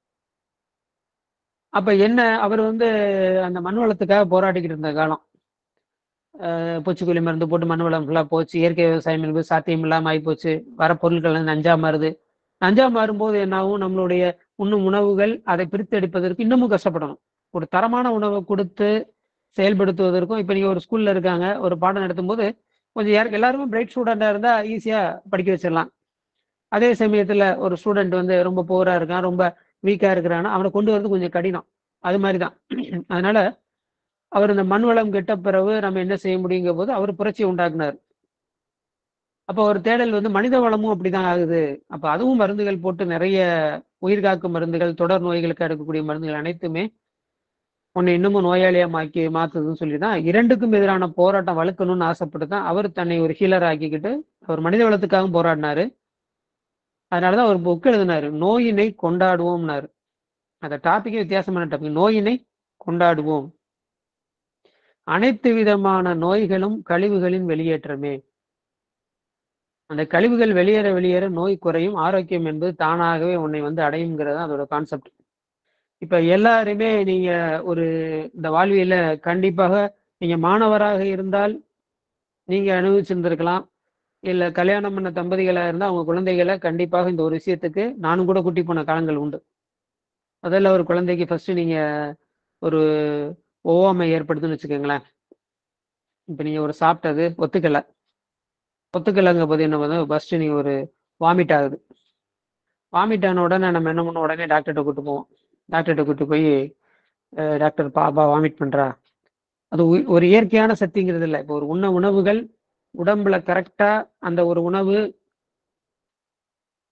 அப்ப என்ன அவர் வந்து அந்த மண் வளத்துக்காக போராடிக்கிட்டு இருந்த காலம் அஹ் பூச்சிக்கொல்லி மருந்து போட்டு மண் வளம் ஃபுல்லா போச்சு இயற்கை விவசாயம் என்பது சாத்தியம் இல்லாம ஆகி போச்சு வர பொருட்கள் எல்லாம் நஞ்சா மாறுது நஞ்சா மாறும்போது என்னாகும் நம்மளுடைய உண்ணும் உணவுகள் அதை பிரித்தெடுப்பதற்கு இன்னமும் கஷ்டப்படணும் ஒரு தரமான உணவை கொடுத்து செயல்படுத்துவதற்கும் இப்ப நீங்க ஒரு ஸ்கூல்ல இருக்காங்க ஒரு பாடம் நடத்தும் போது கொஞ்சம் யாருக்கு எல்லாருமே பிரைட் ஸ்டூடெண்டா இருந்தா ஈஸியா படிக்க வச்சிடலாம் அதே சமயத்துல ஒரு ஸ்டூடெண்ட் வந்து ரொம்ப போரா இருக்கான் ரொம்ப வீக்கா இருக்கிறான்னா அவனை கொண்டு வரது கொஞ்சம் கடினம் அது மாதிரிதான் அதனால அவர் இந்த மண் வளம் கெட்ட பிறகு நம்ம என்ன செய்ய முடியுங்க போது அவர் புரட்சி உண்டாக்குனார் அப்போ ஒரு தேடல் வந்து மனித வளமும் அப்படிதான் ஆகுது அப்ப அதுவும் மருந்துகள் போட்டு நிறைய உயிர் காக்கும் மருந்துகள் தொடர் நோய்களுக்கு எடுக்கக்கூடிய மருந்துகள் அனைத்துமே உன்னை இன்னமும் நோயாளியா மாக்கி மாத்துதுன்னு சொல்லி தான் இரண்டுக்கும் எதிரான போராட்டம் வளர்க்கணும்னு ஆசைப்பட்டு தான் அவர் தன்னை ஒரு ஹீலர் ஆக்கிக்கிட்டு அவர் மனித வளத்துக்காகவும் போராடினாரு அதனாலதான் ஒரு புக் எழுதினாரு நோயினை கொண்டாடுவோம்னாரு அந்த டாபிக்கே வித்தியாசமான டாபிக் நோயினை கொண்டாடுவோம் அனைத்து விதமான நோய்களும் கழிவுகளின் வெளியேற்றமே அந்த கழிவுகள் வெளியேற வெளியேற நோய் குறையும் ஆரோக்கியம் என்பது தானாகவே உன்னை வந்து அடையுங்கிறது அதோட கான்செப்ட் இப்ப எல்லாருமே நீங்க ஒரு இந்த வாழ்வியல கண்டிப்பாக நீங்க மாணவராக இருந்தால் நீங்க அனுபவிச்சிருந்திருக்கலாம் இல்ல கல்யாணம் பண்ண தம்பதிகளா இருந்தா அவங்க குழந்தைகளை கண்டிப்பாக இந்த ஒரு விஷயத்துக்கு நானும் கூட கூட்டி போன காலங்கள் உண்டு முதல்ல ஒரு குழந்தைக்கு ஃபர்ஸ்ட் நீங்க ஒரு ஒவ்வாமை ஏற்படுதுன்னு வச்சுக்கோங்களேன் இப்ப நீங்க ஒரு சாப்பிட்டது ஒத்துக்கல ஒத்துக்கலைங்க போது என்ன பண்ணும் ஃபர்ஸ்ட் நீங்க ஒரு வாமிட் ஆகுது வாமிட் ஆன உடனே நம்ம என்ன பண்ணோம் உடனே டாக்டர்கிட்ட கூட்டு போவோம் டாக்டர்கிட்ட கூட்டு போய் "அஹ், டாக்டர் பாப்பா வாமிட் பண்றா அது உய்- ஒரு இயற்கையான சக்திங்கிறது இல்லை இப்போ ஒரு உண்ண உணவுகள் உடம்புல கரெக்டா அந்த ஒரு உணவு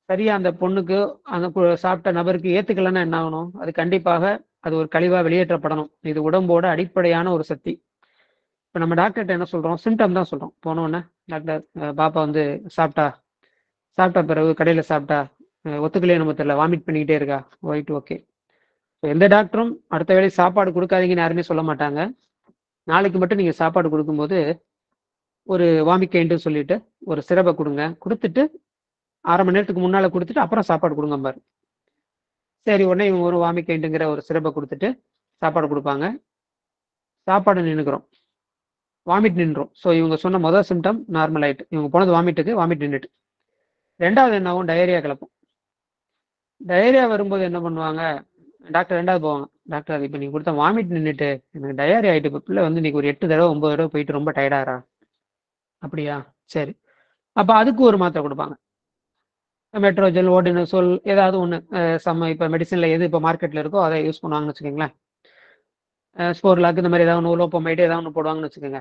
சரியா அந்த பொண்ணுக்கு அந்த கு- சாப்பிட்ட நபருக்கு ஏத்துக்கலைன்னா என்ன ஆகணும் அது கண்டிப்பாக அது ஒரு கழிவா வெளியேற்றப்படணும் இது உடம்போட அடிப்படையான ஒரு சக்தி இப்போ நம்ம டாக்டர்கிட்ட என்ன சொல்றோம் சிம்டம் தான் சொல்றோம் போனோடனே டாக்டர் அஹ் பாப்பா வந்து சாப்பிட்டா சாப்பிட்ட பிறகு கடையில சாப்பிட்டா அஹ் ஒத்துக்கலையே நம்ம தெரியல வாமிட் பண்ணிக்கிட்டே இருக்கா ஒயிட் ஓகே எந்த டாக்டரும் அடுத்த வேளை சாப்பாடு கொடுக்காதீங்கன்னு யாருமே சொல்ல மாட்டாங்க நாளைக்கு மட்டும் நீங்க சாப்பாடு கொடுக்கும்போது ஒரு வாமிக்கைன்ட்டு சொல்லிட்டு ஒரு சிரப்பை கொடுங்க கொடுத்துட்டு அரை மணி நேரத்துக்கு முன்னால கொடுத்துட்டு அப்புறம் சாப்பாடு கொடுங்க பாரு சரி உடனே இவங்க ஒரு வாமிக்கைண்டுங்கிற ஒரு சிரப்பை கொடுத்துட்டு சாப்பாடு கொடுப்பாங்க சாப்பாடு நின்றுக்கிறோம் வாமிட் நின்றோம் ஸோ இவங்க சொன்ன முதல் சிம்டம் நார்மல் ஆயிட்டு இவங்க போனது வாமிட்டுக்கு வாமிட் நின்றுட்டு ரெண்டாவது என்ன ஆகும் டயரியா கிளப்பும் டயரியா வரும்போது என்ன பண்ணுவாங்க டாக்டர் ரெண்டாவது போவாங்க டாக்டர் அது இப்போ நீங்க கொடுத்த வாமிட் நின்றுட்டு எனக்கு டயரி ஆயிட்டு இப்போ பிள்ளை வந்து இன்னைக்கு ஒரு எட்டு தடவை ஒன்பது தடவை போயிட்டு ரொம்ப டயர்டாரா அப்படியா சரி அப்போ அதுக்கு ஒரு மாத்திரை கொடுப்பாங்க மெட்ரோஜெல் ஓடினசோல் ஏதாவது ஒன்று சம்ம இப்போ மெடிசனில் எது இப்போ மார்க்கெட்டில் இருக்கோ அதை யூஸ் பண்ணுவாங்கன்னு வச்சுக்கோங்களேன் ஸ்போர்லாக்கு இந்த மாதிரி ஏதாவது ஒன்று உலோப்பமைட்டு ஏதாவது ஒன்று போடுவாங்கன்னு வச்சுக்கோங்க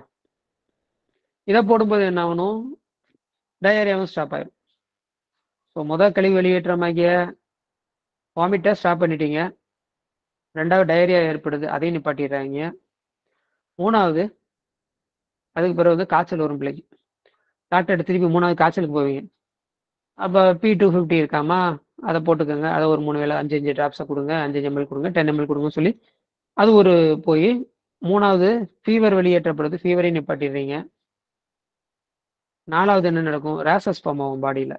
இதை போடும்போது என்ன ஆகணும் டயரியாவும் ஸ்டாப் ஆயிடும் ஸோ முதல் கழிவு வெளியேற்றமாகிய வாமிட்டை ஸ்டாப் பண்ணிட்டீங்க ரெண்டாவது டயரியா ஏற்படுது அதையும் நிப்பாட்டிடுறாங்க மூணாவது அதுக்கு பிறகு வந்து காய்ச்சல் வரும் பிள்ளைக்கு டாக்டர் திருப்பி மூணாவது காய்ச்சலுக்கு போவீங்க அப்போ பி டூ ஃபிஃப்டி இருக்காமா அதை போட்டுக்கோங்க அதை ஒரு மூணு வேளை அஞ்சு அஞ்சு ட்ராப்ஸை கொடுங்க அஞ்சு எம்எல் கொடுங்க டென் எம்எல் கொடுங்கன்னு சொல்லி அது ஒரு போய் மூணாவது ஃபீவர் வெளியேற்றப்படுது ஃபீவரையும் நிப்பாட்டிடுறீங்க நாலாவது என்ன நடக்கும் ரேசஸ் ஃபார்ம் ஆகும் பாடியில்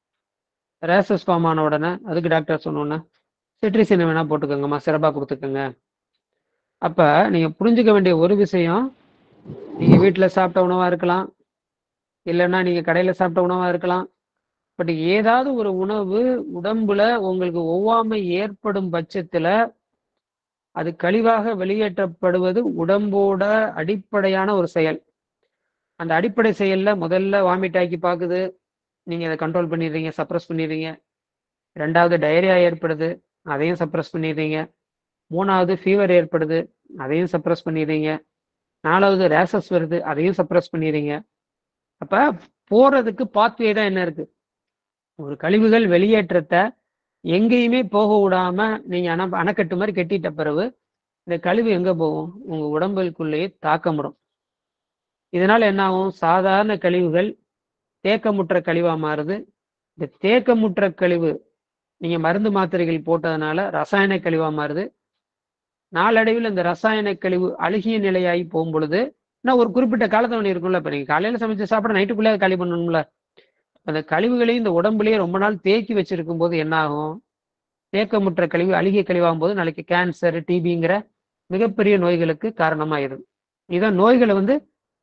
ரேசஸ் ஃபார்ம் ஆன உடனே அதுக்கு டாக்டர் சொன்னோன்னே சிட்ரிசினை வேணா போட்டுக்கோங்கம்மா சிறப்பாக கொடுத்துக்கோங்க அப்போ நீங்கள் புரிஞ்சுக்க வேண்டிய ஒரு விஷயம் நீங்கள் வீட்டில் சாப்பிட்ட உணவாக இருக்கலாம் இல்லைன்னா நீங்கள் கடையில் சாப்பிட்ட உணவாக இருக்கலாம் பட் ஏதாவது ஒரு உணவு உடம்புல உங்களுக்கு ஒவ்வாமை ஏற்படும் பட்சத்தில் அது கழிவாக வெளியேற்றப்படுவது உடம்போட அடிப்படையான ஒரு செயல் அந்த அடிப்படை செயல்ல முதல்ல வாமிட் ஆக்கி பார்க்குது நீங்க அதை கண்ட்ரோல் பண்ணிடுறீங்க சப்ரஸ் பண்ணிடுறீங்க ரெண்டாவது டயரியா ஏற்படுது அதையும் சப்ரஸ் பண்ணிடுறீங்க மூணாவது ஃபீவர் ஏற்படுது அதையும் சப்ரஸ் பண்ணிடுறீங்க நாலாவது ரேசஸ் வருது அதையும் சப்ரஸ் பண்ணிடுறீங்க அப்ப போறதுக்கு பாத்வே தான் என்ன இருக்கு ஒரு கழிவுகள் வெளியேற்றத்தை எங்கேயுமே போக விடாம நீங்க அண அணைக்கட்டு மாதிரி கட்டிட்ட பிறகு இந்த கழிவு எங்க போகும் உங்க உடம்புக்குள்ளேயே தாக்கமிடும் இதனால என்ன ஆகும் சாதாரண கழிவுகள் தேக்கமுற்ற கழிவா மாறுது இந்த தேக்கமுற்ற கழிவு நீங்க மருந்து மாத்திரைகள் போட்டதுனால ரசாயன கழிவா மாறுது நாளடைவில் இந்த ரசாயன கழிவு அழுகிய நிலையாகி போகும் பொழுது நான் ஒரு குறிப்பிட்ட காலத்தவணை இருக்கும்ல இப்ப நீங்க காலையில சமைச்சு சாப்பிட நைட்டுக்குள்ளே காலி பண்ணணும்ல அந்த கழிவுகளையும் இந்த உடம்புலயே ரொம்ப நாள் தேக்கி வச்சிருக்கும் போது என்ன ஆகும் தேக்கமுற்ற கழிவு அழுகிய கழிவாகும் போது நாளைக்கு கேன்சர் டிபிங்கிற மிகப்பெரிய நோய்களுக்கு காரணமாயிருது இதான் நோய்களை வந்து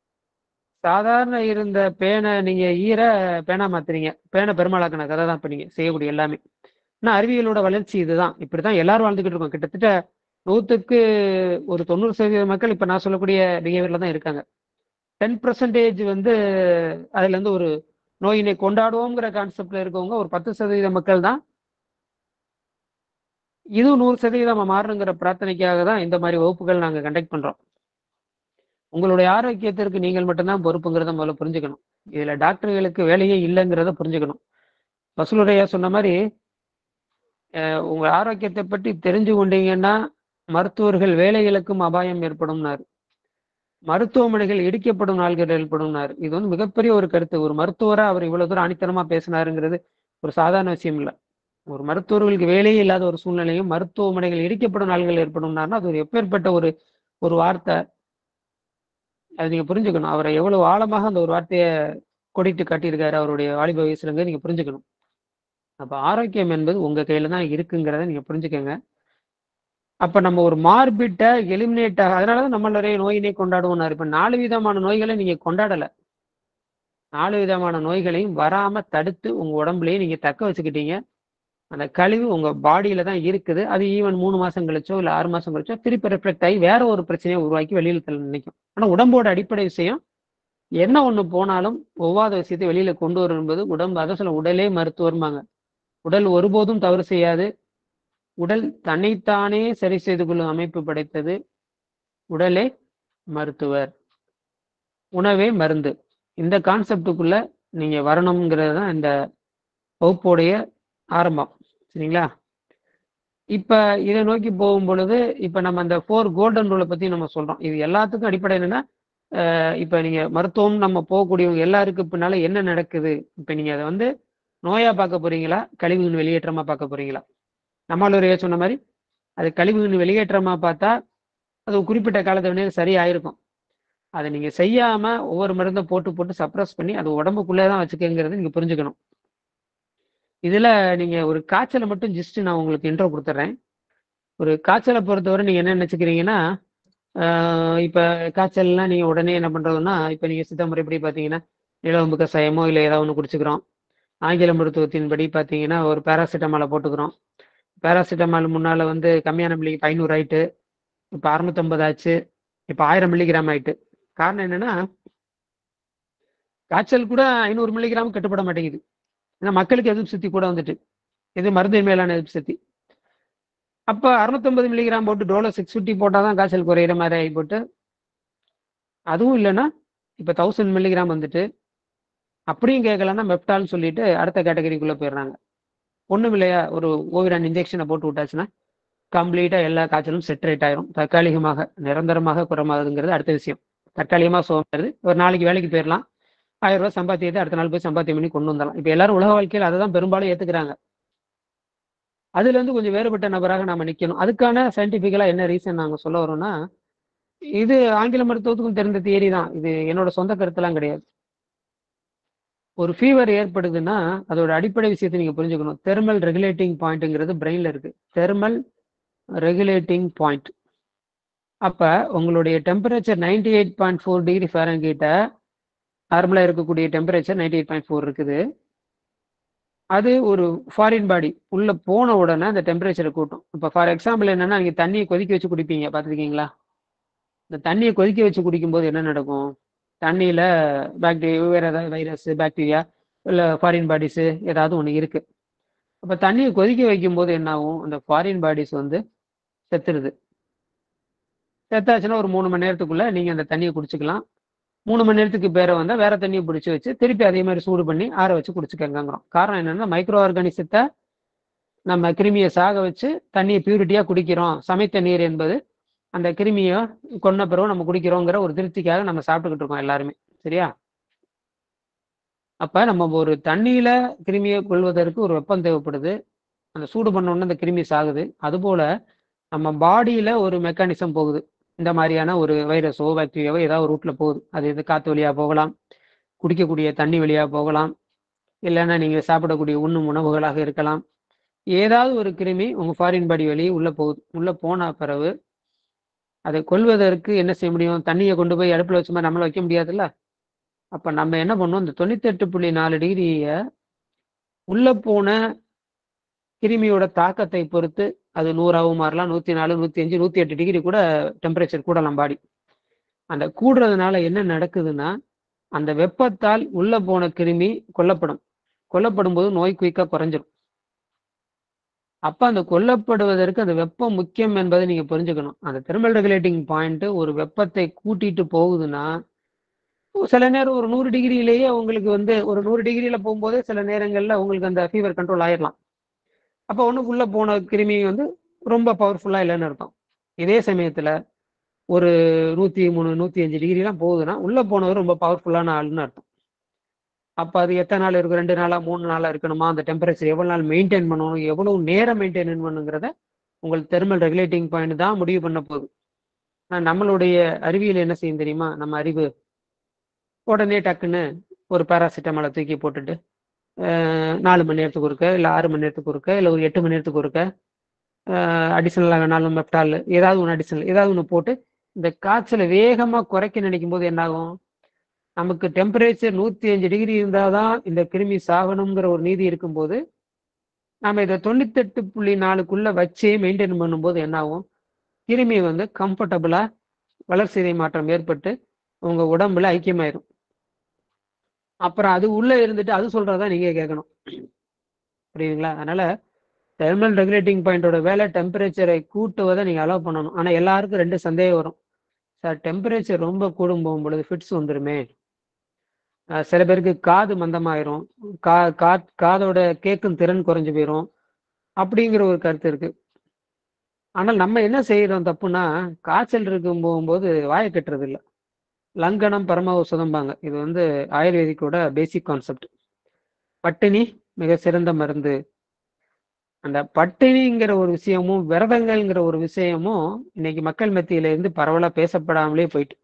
சாதாரண இருந்த பேனை நீங்க ஈர பேனா மாத்துறீங்க பேனை பெருமாளாக்கின கதை தான் இப்ப நீங்க செய்யக்கூடிய எல்லாமே ஆனா அறிவியலோட வளர்ச்சி இதுதான் இப்படிதான் எல்லாரும் வாழ்ந்துகிட்டு இருக்கோம் கிட்டத்தட்ட நூத்துக்கு ஒரு தொண்ணூறு சதவீத மக்கள் இப்ப நான் சொல்லக்கூடிய பிஹேவியர்ல தான் இருக்காங்க டென் பர்சன்டேஜ் வந்து அதுல இருந்து ஒரு நோயினை கொண்டாடுவோங்கிற கான்செப்ட்ல இருக்கவங்க ஒரு பத்து சதவீத மக்கள் தான் இதுவும் நூறு சதவீதம் மாறணுங்கிற பிரார்த்தனைக்காக தான் இந்த மாதிரி வகுப்புகள் நாங்க கண்டக்ட் பண்றோம் உங்களுடைய ஆரோக்கியத்திற்கு நீங்கள் மட்டும்தான் பொறுப்புங்கிறத முதல்ல புரிஞ்சுக்கணும் இதுல டாக்டர்களுக்கு வேலையே இல்லைங்கிறத புரிஞ்சுக்கணும் வசூலுரையா சொன்ன மாதிரி அஹ் உங்க ஆரோக்கியத்தை பற்றி தெரிஞ்சு கொண்டீங்கன்னா மருத்துவர்கள் வேலைகளுக்கும் அபாயம் ஏற்படும்னாரு மருத்துவமனைகள் இடிக்கப்படும் நாள்கள் ஏற்படும்னாரு இது வந்து மிகப்பெரிய ஒரு கருத்து ஒரு மருத்துவரா அவர் இவ்வளவு தூரம் ஆணித்தனமா பேசினாருங்கிறது ஒரு சாதாரண விஷயம் இல்லை ஒரு மருத்துவர்களுக்கு வேலையே இல்லாத ஒரு சூழ்நிலையும் மருத்துவமனைகள் இடிக்கப்படும் நாள்கள் ஏற்படும்னாருன்னா அது ஒரு எப்பேற்பட்ட ஒரு ஒரு வார்த்தை அது நீங்க புரிஞ்சுக்கணும் அவரை எவ்வளவு ஆழமாக அந்த ஒரு வார்த்தையை கொடிட்டு காட்டியிருக்காரு அவருடைய வாலிப வயசுலங்க நீங்க புரிஞ்சுக்கணும் அப்ப ஆரோக்கியம் என்பது உங்க கையில தான் இருக்குங்கிறத நீங்க புரிஞ்சுக்கங்க அப்ப நம்ம ஒரு மார்பிட்ட எலிமினேட் ஆக அதனாலதான் நம்ம நிறைய நோயினை கொண்டாடுவோம்னாரு இப்ப நாலு விதமான நோய்களை நீங்க கொண்டாடல நாலு விதமான நோய்களையும் வராம தடுத்து உங்க உடம்புலயே நீங்க தக்க வச்சுக்கிட்டீங்க அந்த கழிவு உங்க பாடியில தான் இருக்குது அது ஈவன் மூணு மாசம் கழிச்சோ இல்ல ஆறு மாசம் கழிச்சோ திருப்பி ரிஃப்ளெக்ட் ஆகி வேற ஒரு பிரச்சனையை உருவாக்கி வெளியில தள்ள நினைக்கும் ஆனா உடம்போட அடிப்படை விஷயம் என்ன ஒண்ணு போனாலும் ஒவ்வாத விஷயத்தை வெளியில கொண்டு வரும் என்பது உடம்பு அதை சொல்ல உடலே மருத்துவர்மாங்க உடல் ஒருபோதும் தவறு செய்யாது உடல் தன்னைத்தானே சரி செய்து கொள்ளும் அமைப்பு படைத்தது உடலே மருத்துவர் உணவே மருந்து இந்த கான்செப்டுக்குள்ள நீங்க வரணுங்கிறது தான் இந்த வகுப்புடைய ஆரம்பம் சரிங்களா இப்ப இதை நோக்கி போகும் பொழுது இப்ப நம்ம அந்த ஃபோர் கோல்டன் ரூலை பத்தி நம்ம சொல்றோம் இது எல்லாத்துக்கும் அடிப்படை என்னன்னா அஹ் இப்ப நீங்க மருத்துவம் நம்ம போகக்கூடியவங்க எல்லாருக்கு பின்னால என்ன நடக்குது இப்ப நீங்க அதை வந்து நோயா பார்க்க போறீங்களா கழிவுகள் வெளியேற்றமா பார்க்க போறீங்களா நம்மளுடைய சொன்ன மாதிரி அது கழிவுகள் வெளியேற்றமா பார்த்தா அது ஒரு குறிப்பிட்ட காலத்து வந்து சரியாயிருக்கும் அதை நீங்க செய்யாம ஒவ்வொரு மருந்தை போட்டு போட்டு சப்ரஸ் பண்ணி அது உடம்புக்குள்ளே தான் வச்சுக்கங்கிறது நீங்க புரிஞ்சுக்கணும் இதுல நீங்க ஒரு காய்ச்சலை மட்டும் ஜஸ்ட் நான் உங்களுக்கு இன்ட்ரோ கொடுத்துட்றேன் ஒரு காய்ச்சலை பொறுத்தவரை நீங்க என்ன நினைச்சுக்கிறீங்கன்னா ஆஹ் இப்ப காய்ச்சல்லாம் நீங்க உடனே என்ன பண்றதுன்னா இப்ப நீங்க சித்த முறைப்படி பாத்தீங்கன்னா நிலவம்பு கசாயமோ இல்லை ஏதாவது ஒன்று குடிச்சுக்கிறோம் ஆங்கில மருத்துவத்தின்படி பார்த்தீங்கன்னா ஒரு பேராசிட்டமாலை போட்டுக்கிறோம் பேராசிட்டமால் முன்னால வந்து கம்மியான மில்லிக்கு ஐநூறு ஆயிட்டு இப்போ அறுநூத்தம்பது ஆச்சு இப்போ ஆயிரம் மில்லிகிராம் ஆயிட்டு காரணம் என்னன்னா காய்ச்சல் கூட ஐநூறு மில்லிகிராம் கட்டுப்பட மாட்டேங்குது ஏன்னா மக்களுக்கு எதிர்ப்பு சக்தி கூட வந்துட்டு இது மருந்து மேலான எதிர்ப்பு சக்தி அப்போ அறுநூத்தம்பது மில்லிகிராம் போட்டு டோலோ சிக்ஸ் ஃபிஃப்டி போட்டால் தான் காய்ச்சல் குறையிற மாதிரி ஆகி போட்டு அதுவும் இல்லைன்னா இப்போ தௌசண்ட் மில்லிகிராம் வந்துட்டு அப்படியும் கேட்கலன்னா மெப்டால்னு சொல்லிட்டு அடுத்த கேட்டகரிக்குள்ளே போயிடுறாங்க ஒன்றும் இல்லையா ஒரு ஓவிரான் இன்ஜெக்ஷனை போட்டு விட்டாச்சுன்னா கம்ப்ளீட்டாக எல்லா காய்ச்சலும் செட்ரேட் ஆயிரும் தற்காலிகமாக நிரந்தரமாக குறமாகுதுங்கிறது அடுத்த விஷயம் தற்காலிகமாக சோமாருது ஒரு நாளைக்கு வேலைக்கு போயிடலாம் ஆயிரம் ரூபாய் சம்பாத்தியத்தை அடுத்த நாள் போய் சம்பாத்தியம் பண்ணி கொண்டு வந்துடலாம் இப்போ எல்லாரும் உலக வாழ்க்கையில் அதை தான் பெரும்பாலும் ஏற்றுக்கிறாங்க அதுல இருந்து கொஞ்சம் வேறுபட்ட நபராக நாம நிக்கணும் அதுக்கான சயின்டிபிக்கலா என்ன ரீசன் நாங்க சொல்ல வரோம்னா இது ஆங்கில மருத்துவத்துக்கும் தெரிந்த தியரி தான் இது என்னோட சொந்த கருத்தெல்லாம் கிடையாது ஒரு ஃபீவர் ஏற்படுதுன்னா அதோட அடிப்படை விஷயத்தை நீங்க புரிஞ்சுக்கணும் தெர்மல் ரெகுலேட்டிங் பாயிண்ட்ங்கிறது பிரெயின்ல இருக்கு தெர்மல் ரெகுலேட்டிங் பாயிண்ட் அப்ப உங்களுடைய temperature ninety eight point four degree ஃபேரன்கீட்ட நார்மலா இருக்கக்கூடிய temperature ninety eight point four இருக்குது அது ஒரு ஃபாரின் பாடி உள்ள போன உடனே அந்த டெம்பரேச்சரை கூட்டும் இப்போ ஃபார் எக்ஸாம்பிள் என்னன்னா நீங்க தண்ணியை கொதிக்க வச்சு குடிப்பீங்க பார்த்துருக்கீங்களா இந்த தண்ணியை கொதிக்க வச்சு குடிக்கும்போது என்ன நடக்கும் தண்ணியில பாக்டீரியா வேற ஏதாவது வைரஸ் பாக்டீரியா இல்லை ஃபாரின் பாடிஸு ஏதாவது ஒன்று இருக்கு அப்போ தண்ணியை கொதிக்க வைக்கும்போது என்ன ஆகும் அந்த ஃபாரின் பாடிஸ் வந்து செத்துருது செத்தாச்சுன்னா ஒரு மூணு மணி நேரத்துக்குள்ள நீங்க அந்த தண்ணியை குடிச்சுக்கலாம் மூணு மணி நேரத்துக்கு பேர வந்தா வேற தண்ணியை பிடிச்சி வச்சு திருப்பி அதே மாதிரி சூடு பண்ணி ஆற வச்சு குடிச்சுக்கங்கிறோம் காரணம் என்னன்னா மைக்ரோ ஆர்கானிசத்தை நம்ம கிருமியை சாக வச்சு தண்ணியை பியூரிட்டியா குடிக்கிறோம் சமைத்த நீர் என்பது அந்த கிருமியை கொன்ன பிறகு நம்ம குடிக்கிறோங்கிற ஒரு திருப்திக்காக நம்ம சாப்பிட்டுக்கிட்டு இருக்கோம் எல்லாருமே சரியா அப்ப நம்ம ஒரு தண்ணியில கிருமியை கொள்வதற்கு ஒரு வெப்பம் தேவைப்படுது அந்த சூடு பண்ண உடனே அந்த கிருமி சாகுது அதுபோல நம்ம பாடியில ஒரு மெக்கானிசம் போகுது இந்த மாதிரியான ஒரு வைரஸோ பாக்டீரியாவோ ஏதாவது ஒரு ரூட்ல போகுது அது இது காத்து வழியா போகலாம் குடிக்கக்கூடிய தண்ணி வழியா போகலாம் இல்லைன்னா நீங்க சாப்பிடக்கூடிய உண்ணும் உணவுகளாக இருக்கலாம் ஏதாவது ஒரு கிருமி உங்க ஃபாரின் பாடி வழி உள்ள போகுது உள்ள போன பிறகு அதை கொல்வதற்கு என்ன செய்ய முடியும் தண்ணியை கொண்டு போய் அடுப்புல வச்சு மாதிரி நம்மள வைக்க முடியாதுல்ல அப்ப நம்ம என்ன பண்ணுவோம் இந்த தொண்ணூத்தி எட்டு புள்ளி நாலு டிகிரிய உள்ள போன கிருமியோட தாக்கத்தை பொறுத்து அது நூறாவும் மாறலாம் நூத்தி நாலு நூத்தி அஞ்சு நூத்தி எட்டு டிகிரி கூட டெம்பரேச்சர் கூடலாம் பாடி அந்த கூடுறதுனால என்ன நடக்குதுன்னா அந்த வெப்பத்தால் உள்ள போன கிருமி கொல்லப்படும் கொல்லப்படும் போது நோய் குயிக்கா குறைஞ்சிரும் அப்ப அந்த கொல்லப்படுவதற்கு அந்த வெப்பம் முக்கியம் என்பதை நீங்க புரிஞ்சுக்கணும் அந்த தெர்மல் ரெகுலேட்டிங் பாயிண்ட் ஒரு வெப்பத்தை கூட்டிட்டு போகுதுன்னா சில நேரம் ஒரு நூறு டிகிரியிலேயே உங்களுக்கு வந்து ஒரு நூறு டிகிரியில போகும்போதே சில நேரங்கள்ல உங்களுக்கு அந்த ஃபீவர் கண்ட்ரோல் ஆயிடலாம் அப்போ ஒண்ணுக்குள்ள போன கிருமி வந்து ரொம்ப பவர்ஃபுல்லா இல்லைன்னு அர்த்தம் இதே சமயத்துல ஒரு நூத்தி மூணு நூத்தி அஞ்சு டிகிரிலாம் போகுதுன்னா உள்ள போனவர் ரொம்ப பவர்ஃபுல்லான ஆளுன்னு அர்த்தம் அப்ப அது எத்தனை நாள் இருக்கும் ரெண்டு நாளா மூணு நாளா இருக்கணுமா அந்த டெம்பரேச்சர் எவ்வளவு நாள் மெயின்டைன் பண்ணணும் எவ்வளவு நேரம் மெயின்டைன் பண்ணுங்கிறத உங்களுக்கு தெர்மல் ரெகுலேட்டிங் பாயிண்ட் தான் முடிவு பண்ண போகுது ஆனா நம்மளுடைய அறிவியல் என்ன செய்யும் தெரியுமா நம்ம அறிவு உடனே டக்குன்னு ஒரு பேராசிட்டமாலை தூக்கி போட்டுட்டு நாலு மணி நேரத்துக்கு ஒருக்க இல்லை ஆறு மணி நேரத்துக்கு ஒருக்க இல்லை ஒரு எட்டு மணி நேரத்துக்கு ஒருக்க அடிஷனலாக வேணாலும் மெப்டால் ஏதாவது ஒன்று அடிஷனல் ஏதாவது ஒன்று போட்டு இந்த காய்ச்சலை வேகமாக குறைக்க நினைக்கும் போது என்னாகும் நமக்கு டெம்பரேச்சர் நூற்றி அஞ்சு டிகிரி இருந்தால் தான் இந்த கிருமி சாகணுங்கிற ஒரு நீதி இருக்கும்போது நம்ம இதை தொண்ணூத்தெட்டு புள்ளி நாலுக்குள்ள வச்சே மெயின்டைன் பண்ணும்போது என்னாகும் கிருமி வந்து கம்ஃபர்டபுளாக வளர்சிதை மாற்றம் ஏற்பட்டு உங்க உடம்புல ஐக்கியமாயிரும் அப்புறம் அது உள்ள இருந்துட்டு அது சொல்றதா நீங்க கேட்கணும் புரியுதுங்களா அதனால தெர்மல் ரெகுலேட்டிங் பாயிண்டோட வேலை டெம்பரேச்சரை கூட்டுவதை நீங்க அலோவ் பண்ணணும் ஆனா எல்லாருக்கும் ரெண்டு சந்தேகம் வரும் சார் டெம்பரேச்சர் ரொம்ப கூடும் போகும் பொழுது ஃபிட்ஸ் வந்துருமே அஹ் சில பேருக்கு காது மந்தமாயிரும் கா கா காதோட கேட்கும் திறன் குறைஞ்சு போயிரும் அப்படிங்கிற ஒரு கருத்து இருக்கு ஆனால் நம்ம என்ன செய்யறோம் தப்புன்னா காய்ச்சல் இருக்கும் போகும்போது வாயை கட்டுறது இல்லை லங்கனம் பரம ஔஷதம்பாங்க இது வந்து ஆயுர்வேதிக்கோட பேசிக் கான்செப்ட் பட்டினி மிக சிறந்த மருந்து அந்த பட்டினிங்கிற ஒரு விஷயமும் விரதங்கள்ங்கிற ஒரு விஷயமும் இன்னைக்கு மக்கள் மத்தியில இருந்து பரவலா பேசப்படாமலே போயிட்டு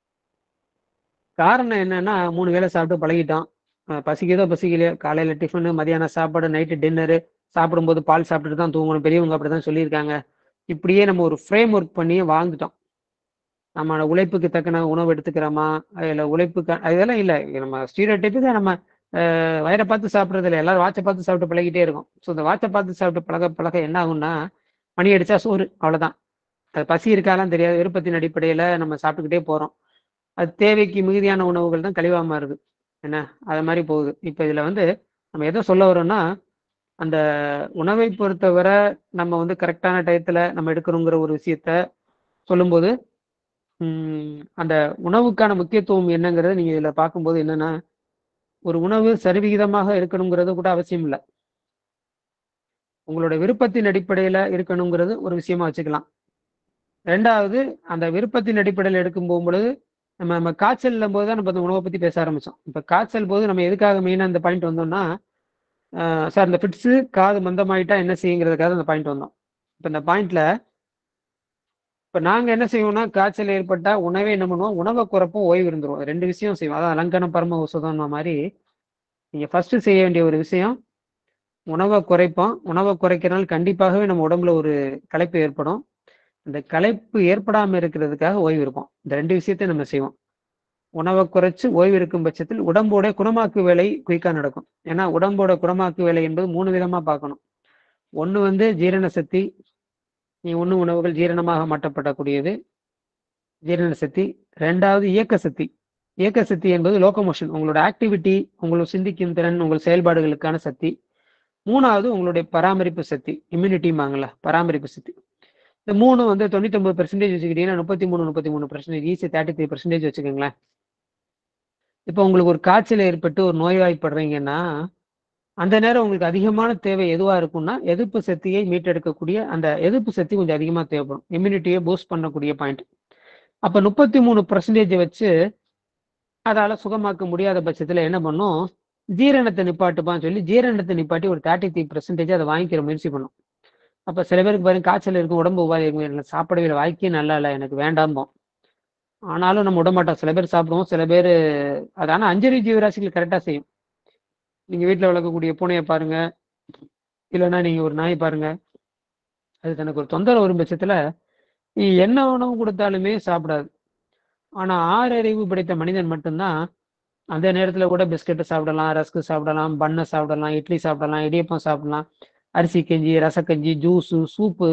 காரணம் என்னன்னா மூணு வேளை சாப்பிட்டு பழகிட்டோம் அஹ் பசிக்குதோ பசிக்கலையோ காலையில டிஃபனு மதியானம் சாப்பாடு நைட்டு டின்னரு சாப்பிடும்போது பால் சாப்பிட்டுட்டு தான் தூங்கணும் பெரியவங்க அப்படிதான் சொல்லியிருக்காங்க இப்படியே நம்ம ஒரு ஃப்ரேம் ஒர்க் பண்ணி வாழ்ந்துட்டோம் நம்ம உழைப்புக்கு தக்கன உணவு எடுத்துக்கிறோமா இல்லை உழைப்புக்கு இதெல்லாம் இல்லை நம்ம ஸ்டீரியோடைப்புக்கு நம்ம அஹ், வயிறை பார்த்து சாப்பிட்றது இல்லை எல்லாரும் வாட்சை பார்த்து சாப்பிட்டு பழகிட்டே இருக்கும் ஸோ இந்த வாட்சை பார்த்து சாப்பிட்டு பழக பழக என்ன ஆகும்னா மணி அடிச்சா சோறு அவ்வளவுதான் அது பசி இருக்காலாம் தெரியாது விருப்பத்தின் அடிப்படையில நம்ம சாப்பிட்டுக்கிட்டே போறோம் அது தேவைக்கு மிகுதியான உணவுகள் தான் கழிவா மாறுது என்ன அது மாதிரி போகுது இப்போ இதுல வந்து நம்ம எதை சொல்ல வரோம்னா அந்த உணவை பொறுத்தவரை நம்ம வந்து கரெக்டான டயத்துல நம்ம எடுக்கணுங்கிற ஒரு விஷயத்த சொல்லும்போது உம், அந்த உணவுக்கான முக்கியத்துவம் என்னங்கிறத நீங்க இதுல பார்க்கும்போது என்னன்னா ஒரு உணவு சரிவிகிதமாக இருக்கணுங்கிறது கூட அவசியம் இல்லை உங்களோட விருப்பத்தின் அடிப்படையில இருக்கணுங்கிறது ஒரு விஷயமா வச்சுக்கலாம் ரெண்டாவது அந்த விருப்பத்தின் அடிப்படையில் எடுக்கும் போகும்பொழுது நம்ம நம்ம காய்ச்சல் போது தான் நம்ம அந்த உணவை பத்தி பேச ஆரம்பிச்சோம் இப்ப காய்ச்சல் போது நம்ம எதுக்காக மெயினா இந்த பாயிண்ட் வந்தோம்னா சார் இந்த ஃபிட்ஸு காது மந்தமாயிட்டா என்ன செய்யுங்கிறதுக்காக அந்த பாயிண்ட் வந்தோம் இப்ப இந்த பாயிண்ட்ல இப்ப நாங்க என்ன செய்வோம்னா காய்ச்சல் ஏற்பட்டா உணவே என்ன பண்ணுவோம் உணவை குறைப்போம் ஓய்வு இருந்துருவோம் ரெண்டு விஷயம் செய்வோம் அதான் அலங்கன பரம ஔஷதம் மாதிரி நீங்க ஃபர்ஸ்ட் செய்ய வேண்டிய ஒரு விஷயம் உணவை குறைப்போம் உணவை குறைக்கிறனால கண்டிப்பாகவே நம்ம உடம்புல ஒரு களைப்பு ஏற்படும் இந்த களைப்பு ஏற்படாம இருக்கிறதுக்காக ஓய்வு இருப்போம் இந்த ரெண்டு விஷயத்தையும் நம்ம செய்வோம் உணவை குறைச்சு ஓய்வு இருக்கும் பட்சத்தில் உடம்போட குணமாக்கு வேலை குயிக்கா நடக்கும் ஏன்னா உடம்போட குணமாக்கு வேலை என்பது மூணு விதமா பார்க்கணும் ஒண்ணு வந்து ஜீரண சக்தி நீ உண்ணும் உணவுகள் ஜீரணமாக மாற்றப்படக்கூடியது ஜீரண சக்தி ரெண்டாவது இயக்க சக்தி இயக்க சக்தி என்பது லோகமோஷன் உங்களோட ஆக்டிவிட்டி உங்களோட சிந்திக்கும் திறன் உங்கள் செயல்பாடுகளுக்கான சக்தி மூணாவது உங்களுடைய பராமரிப்பு சக்தி இம்யூனிட்டிமாங்கல்ல பராமரிப்பு சக்தி இந்த மூணு வந்து தொண்ணூத்தி ஒன்பது பெர்சன்டேஜ் வச்சுக்கிட்டீங்கன்னா முப்பத்தி மூணு முப்பத்தி மூணு percentage easy thirty three percentage வச்சுக்கோங்களேன் இப்போ உங்களுக்கு ஒரு காய்ச்சல் ஏற்பட்டு ஒரு நோய்வாய்ப்படுறீங்கன்னா அந்த நேரம் உங்களுக்கு அதிகமான தேவை எதுவா இருக்கும்னா எதிர்ப்பு சக்தியை மீட்டெடுக்கக்கூடிய அந்த எதிர்ப்பு சக்தி கொஞ்சம் அதிகமா தேவைப்படும் இம்யூனிட்டியை பூஸ்ட் பண்ணக்கூடிய பாயிண்ட் அப்ப முப்பத்தி மூணு பர்சன்டேஜ் வச்சு அதால சுகமாக்க முடியாத பட்சத்துல என்ன பண்ணும் ஜீரணத்தை நிப்பாட்டுப்பான்னு சொல்லி ஜீரணத்தை நிப்பாட்டி ஒரு தேர்ட்டி த்ரீ பர்சன்டேஜ் அதை வாங்கிக்கிற முயற்சி பண்ணும் அப்ப சில பேருக்கு பாருங்க காய்ச்சல் இருக்கும் உடம்பு உபாதை இருக்கும் எனக்கு சாப்பிடவே இல்லை வாய்க்கே நல்லா இல்லை எனக்கு வேண்டாம்போம் ஆனாலும் நம்ம விட மாட்டோம் சில பேர் சாப்பிடுவோம் சில பேர் அது ஆனா அஞ்சறி ஜீவராசிகள் கரெக்டா செய்யும் நீங்க வீட்டுல வளர்க்கக்கூடிய பூனையை பாருங்க இல்லைன்னா நீங்க ஒரு நாய் பாருங்க அது தனக்கு ஒரு தொந்தரவு வரும் பட்சத்துல நீ என்ன உணவு கொடுத்தாலுமே சாப்பிடாது ஆனா ஆறறிவு படைத்த மனிதன் மட்டும்தான் அந்த நேரத்துல கூட பிஸ்கெட்டை சாப்பிடலாம் ரஸ்க்கு சாப்பிடலாம் பண்ணை சாப்பிடலாம் இட்லி சாப்பிடலாம் இடியப்பம் சாப்பிடலாம் அரிசி கஞ்சி ரசக்கஞ்சி ஜூஸு சூப்பு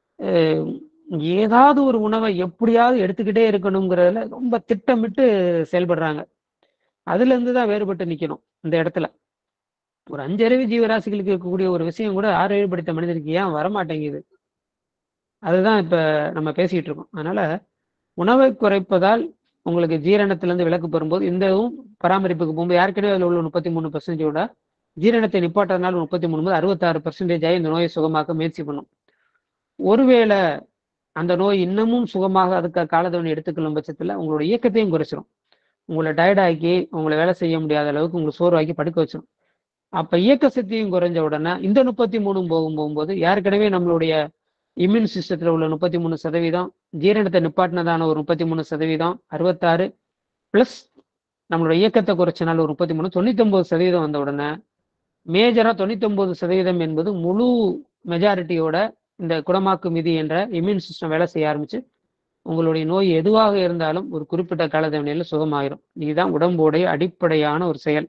ஏதாவது ஒரு உணவை எப்படியாவது எடுத்துக்கிட்டே இருக்கணுங்கிறதுல ரொம்ப திட்டமிட்டு செயல்படுறாங்க அதுல இருந்து தான் வேறுபட்டு நிக்கணும் இந்த இடத்துல ஒரு அஞ்சறிவு ஜீவராசிகளுக்கு இருக்கக்கூடிய ஒரு விஷயம் கூட ஆறறிவு படைத்த மனிதனுக்கு ஏன் வரமாட்டேங்குது அதுதான் இப்ப நம்ம பேசிட்டு இருக்கோம் அதனால உணவை குறைப்பதால் உங்களுக்கு ஜீரணத்திலிருந்து விலக்கு பெறும்போது இந்த இதுவும் பராமரிப்புக்கு போகும்போது ஏற்கனவே அதில் உள்ள முப்பத்தி மூணு பர்சன்டேஜோட ஜீரணத்தை நிப்பாட்டதுனால முப்பத்தி மூணு முதல் அறுபத்தாறு பர்சன்டேஜ் ஆகி இந்த நோயை சுகமாக்க முயற்சி பண்ணும் ஒருவேளை அந்த நோய் இன்னமும் சுகமாக அதுக்கு காலத்தவணை எடுத்துக்கொள்ளும் பட்சத்துல உங்களோட இயக்கத்தையும் குறைச்சிரும் உங்களை டயர்ட் ஆக்கி உங்களை வேலை செய்ய முடியாத அளவுக்கு உங்களை சோர்வாக்கி படுக்க வச்சிரும் அப்ப இயக்க சக்தியும் குறைஞ்ச உடனே இந்த முப்பத்தி மூணும் போகும் போகும்போது ஏற்கனவே நம்மளுடைய இம்யூன் சிஸ்டத்துல உள்ள முப்பத்தி மூணு சதவீதம் ஜீரணத்தை நிப்பாட்டினதான ஒரு முப்பத்தி மூணு சதவீதம் அறுபத்தாறு பிளஸ் நம்மளோட இயக்கத்தை குறைச்சனால ஒரு முப்பத்தி மூணு தொண்ணூத்தி ஒன்பது சதவீதம் வந்த உடனே மேஜரா தொண்ணூத்தி ஒன்பது சதவீதம் என்பது முழு மெஜாரிட்டியோட இந்த குடமாக்கு மிதி என்ற இம்யூன் சிஸ்டம் வேலை செய்ய ஆரம்பிச்சு உங்களுடைய நோய் எதுவாக இருந்தாலும் ஒரு குறிப்பிட்ட காலத்தவணையில சுகமாயிரும் இதுதான் உடம்போடைய அடிப்படையான ஒரு செயல்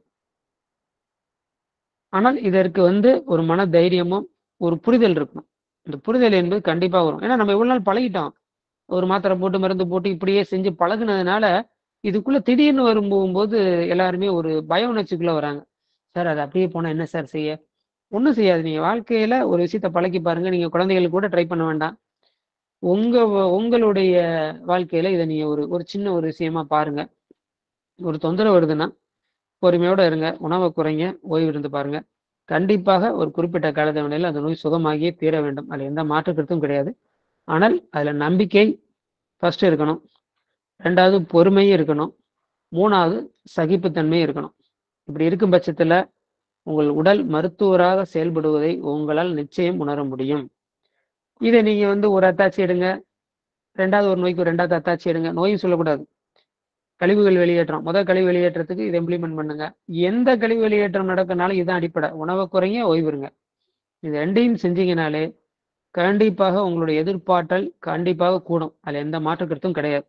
ஆனால் இதற்கு வந்து ஒரு மன தைரியமும் ஒரு புரிதல் இருக்கணும் இந்த புரிதல் என்பது கண்டிப்பா வரும் ஏன்னா நம்ம இவ்வளவு நாள் பழகிட்டோம் ஒரு மாத்திரை போட்டு மருந்து போட்டு இப்படியே செஞ்சு பழகுனதுனால இதுக்குள்ள திடீர்னு வரும் போகும்போது எல்லாருமே ஒரு பய உணர்ச்சிக்குள்ள வராங்க சார் அது அப்படியே போனா என்ன சார் செய்ய ஒன்றும் செய்யாது நீங்க வாழ்க்கையில ஒரு விஷயத்த பழக்கி பாருங்க நீங்க குழந்தைகளுக்கு கூட ட்ரை பண்ண வேண்டாம் உங்க உங்களுடைய வாழ்க்கையில இதை நீங்க ஒரு ஒரு சின்ன ஒரு விஷயமா பாருங்க ஒரு தொந்தரவு வருதுன்னா பொறுமையோட இருங்க உணவை குறைங்க ஓய்வு இருந்து பாருங்க கண்டிப்பாக ஒரு குறிப்பிட்ட காலத்தவணையில் அந்த நோய் சுகமாகியே தீர வேண்டும் அதில் எந்த மாற்று கருத்தும் கிடையாது ஆனால் அதில் நம்பிக்கை ஃபர்ஸ்ட் இருக்கணும் ரெண்டாவது பொறுமையும் இருக்கணும் மூணாவது சகிப்புத்தன்மையும் இருக்கணும் இப்படி இருக்கும் பட்சத்தில் உங்கள் உடல் மருத்துவராக செயல்படுவதை உங்களால் நிச்சயம் உணர முடியும் இதை நீங்க வந்து ஒரு அத்தாச்சி எடுங்க ரெண்டாவது ஒரு நோய்க்கு ஒரு ரெண்டாவது அத்தாச்சி எடுங்க நோயும் சொல்லக்கூடாது கழிவுகள் வெளியேற்றம் முதல் கழிவு வெளியேற்றத்துக்கு இதை இம்ப்ளிமெண்ட் பண்ணுங்க எந்த கழிவு வெளியேற்றம் நடக்கனாலும் இதுதான் அடிப்படை உணவை குறைங்க ஓய்வுருங்க இது ரெண்டையும் செஞ்சீங்கனாலே கண்டிப்பாக உங்களுடைய எதிர்ப்பாற்றல் கண்டிப்பாக கூடும் அதுல எந்த மாற்று கருத்தும் கிடையாது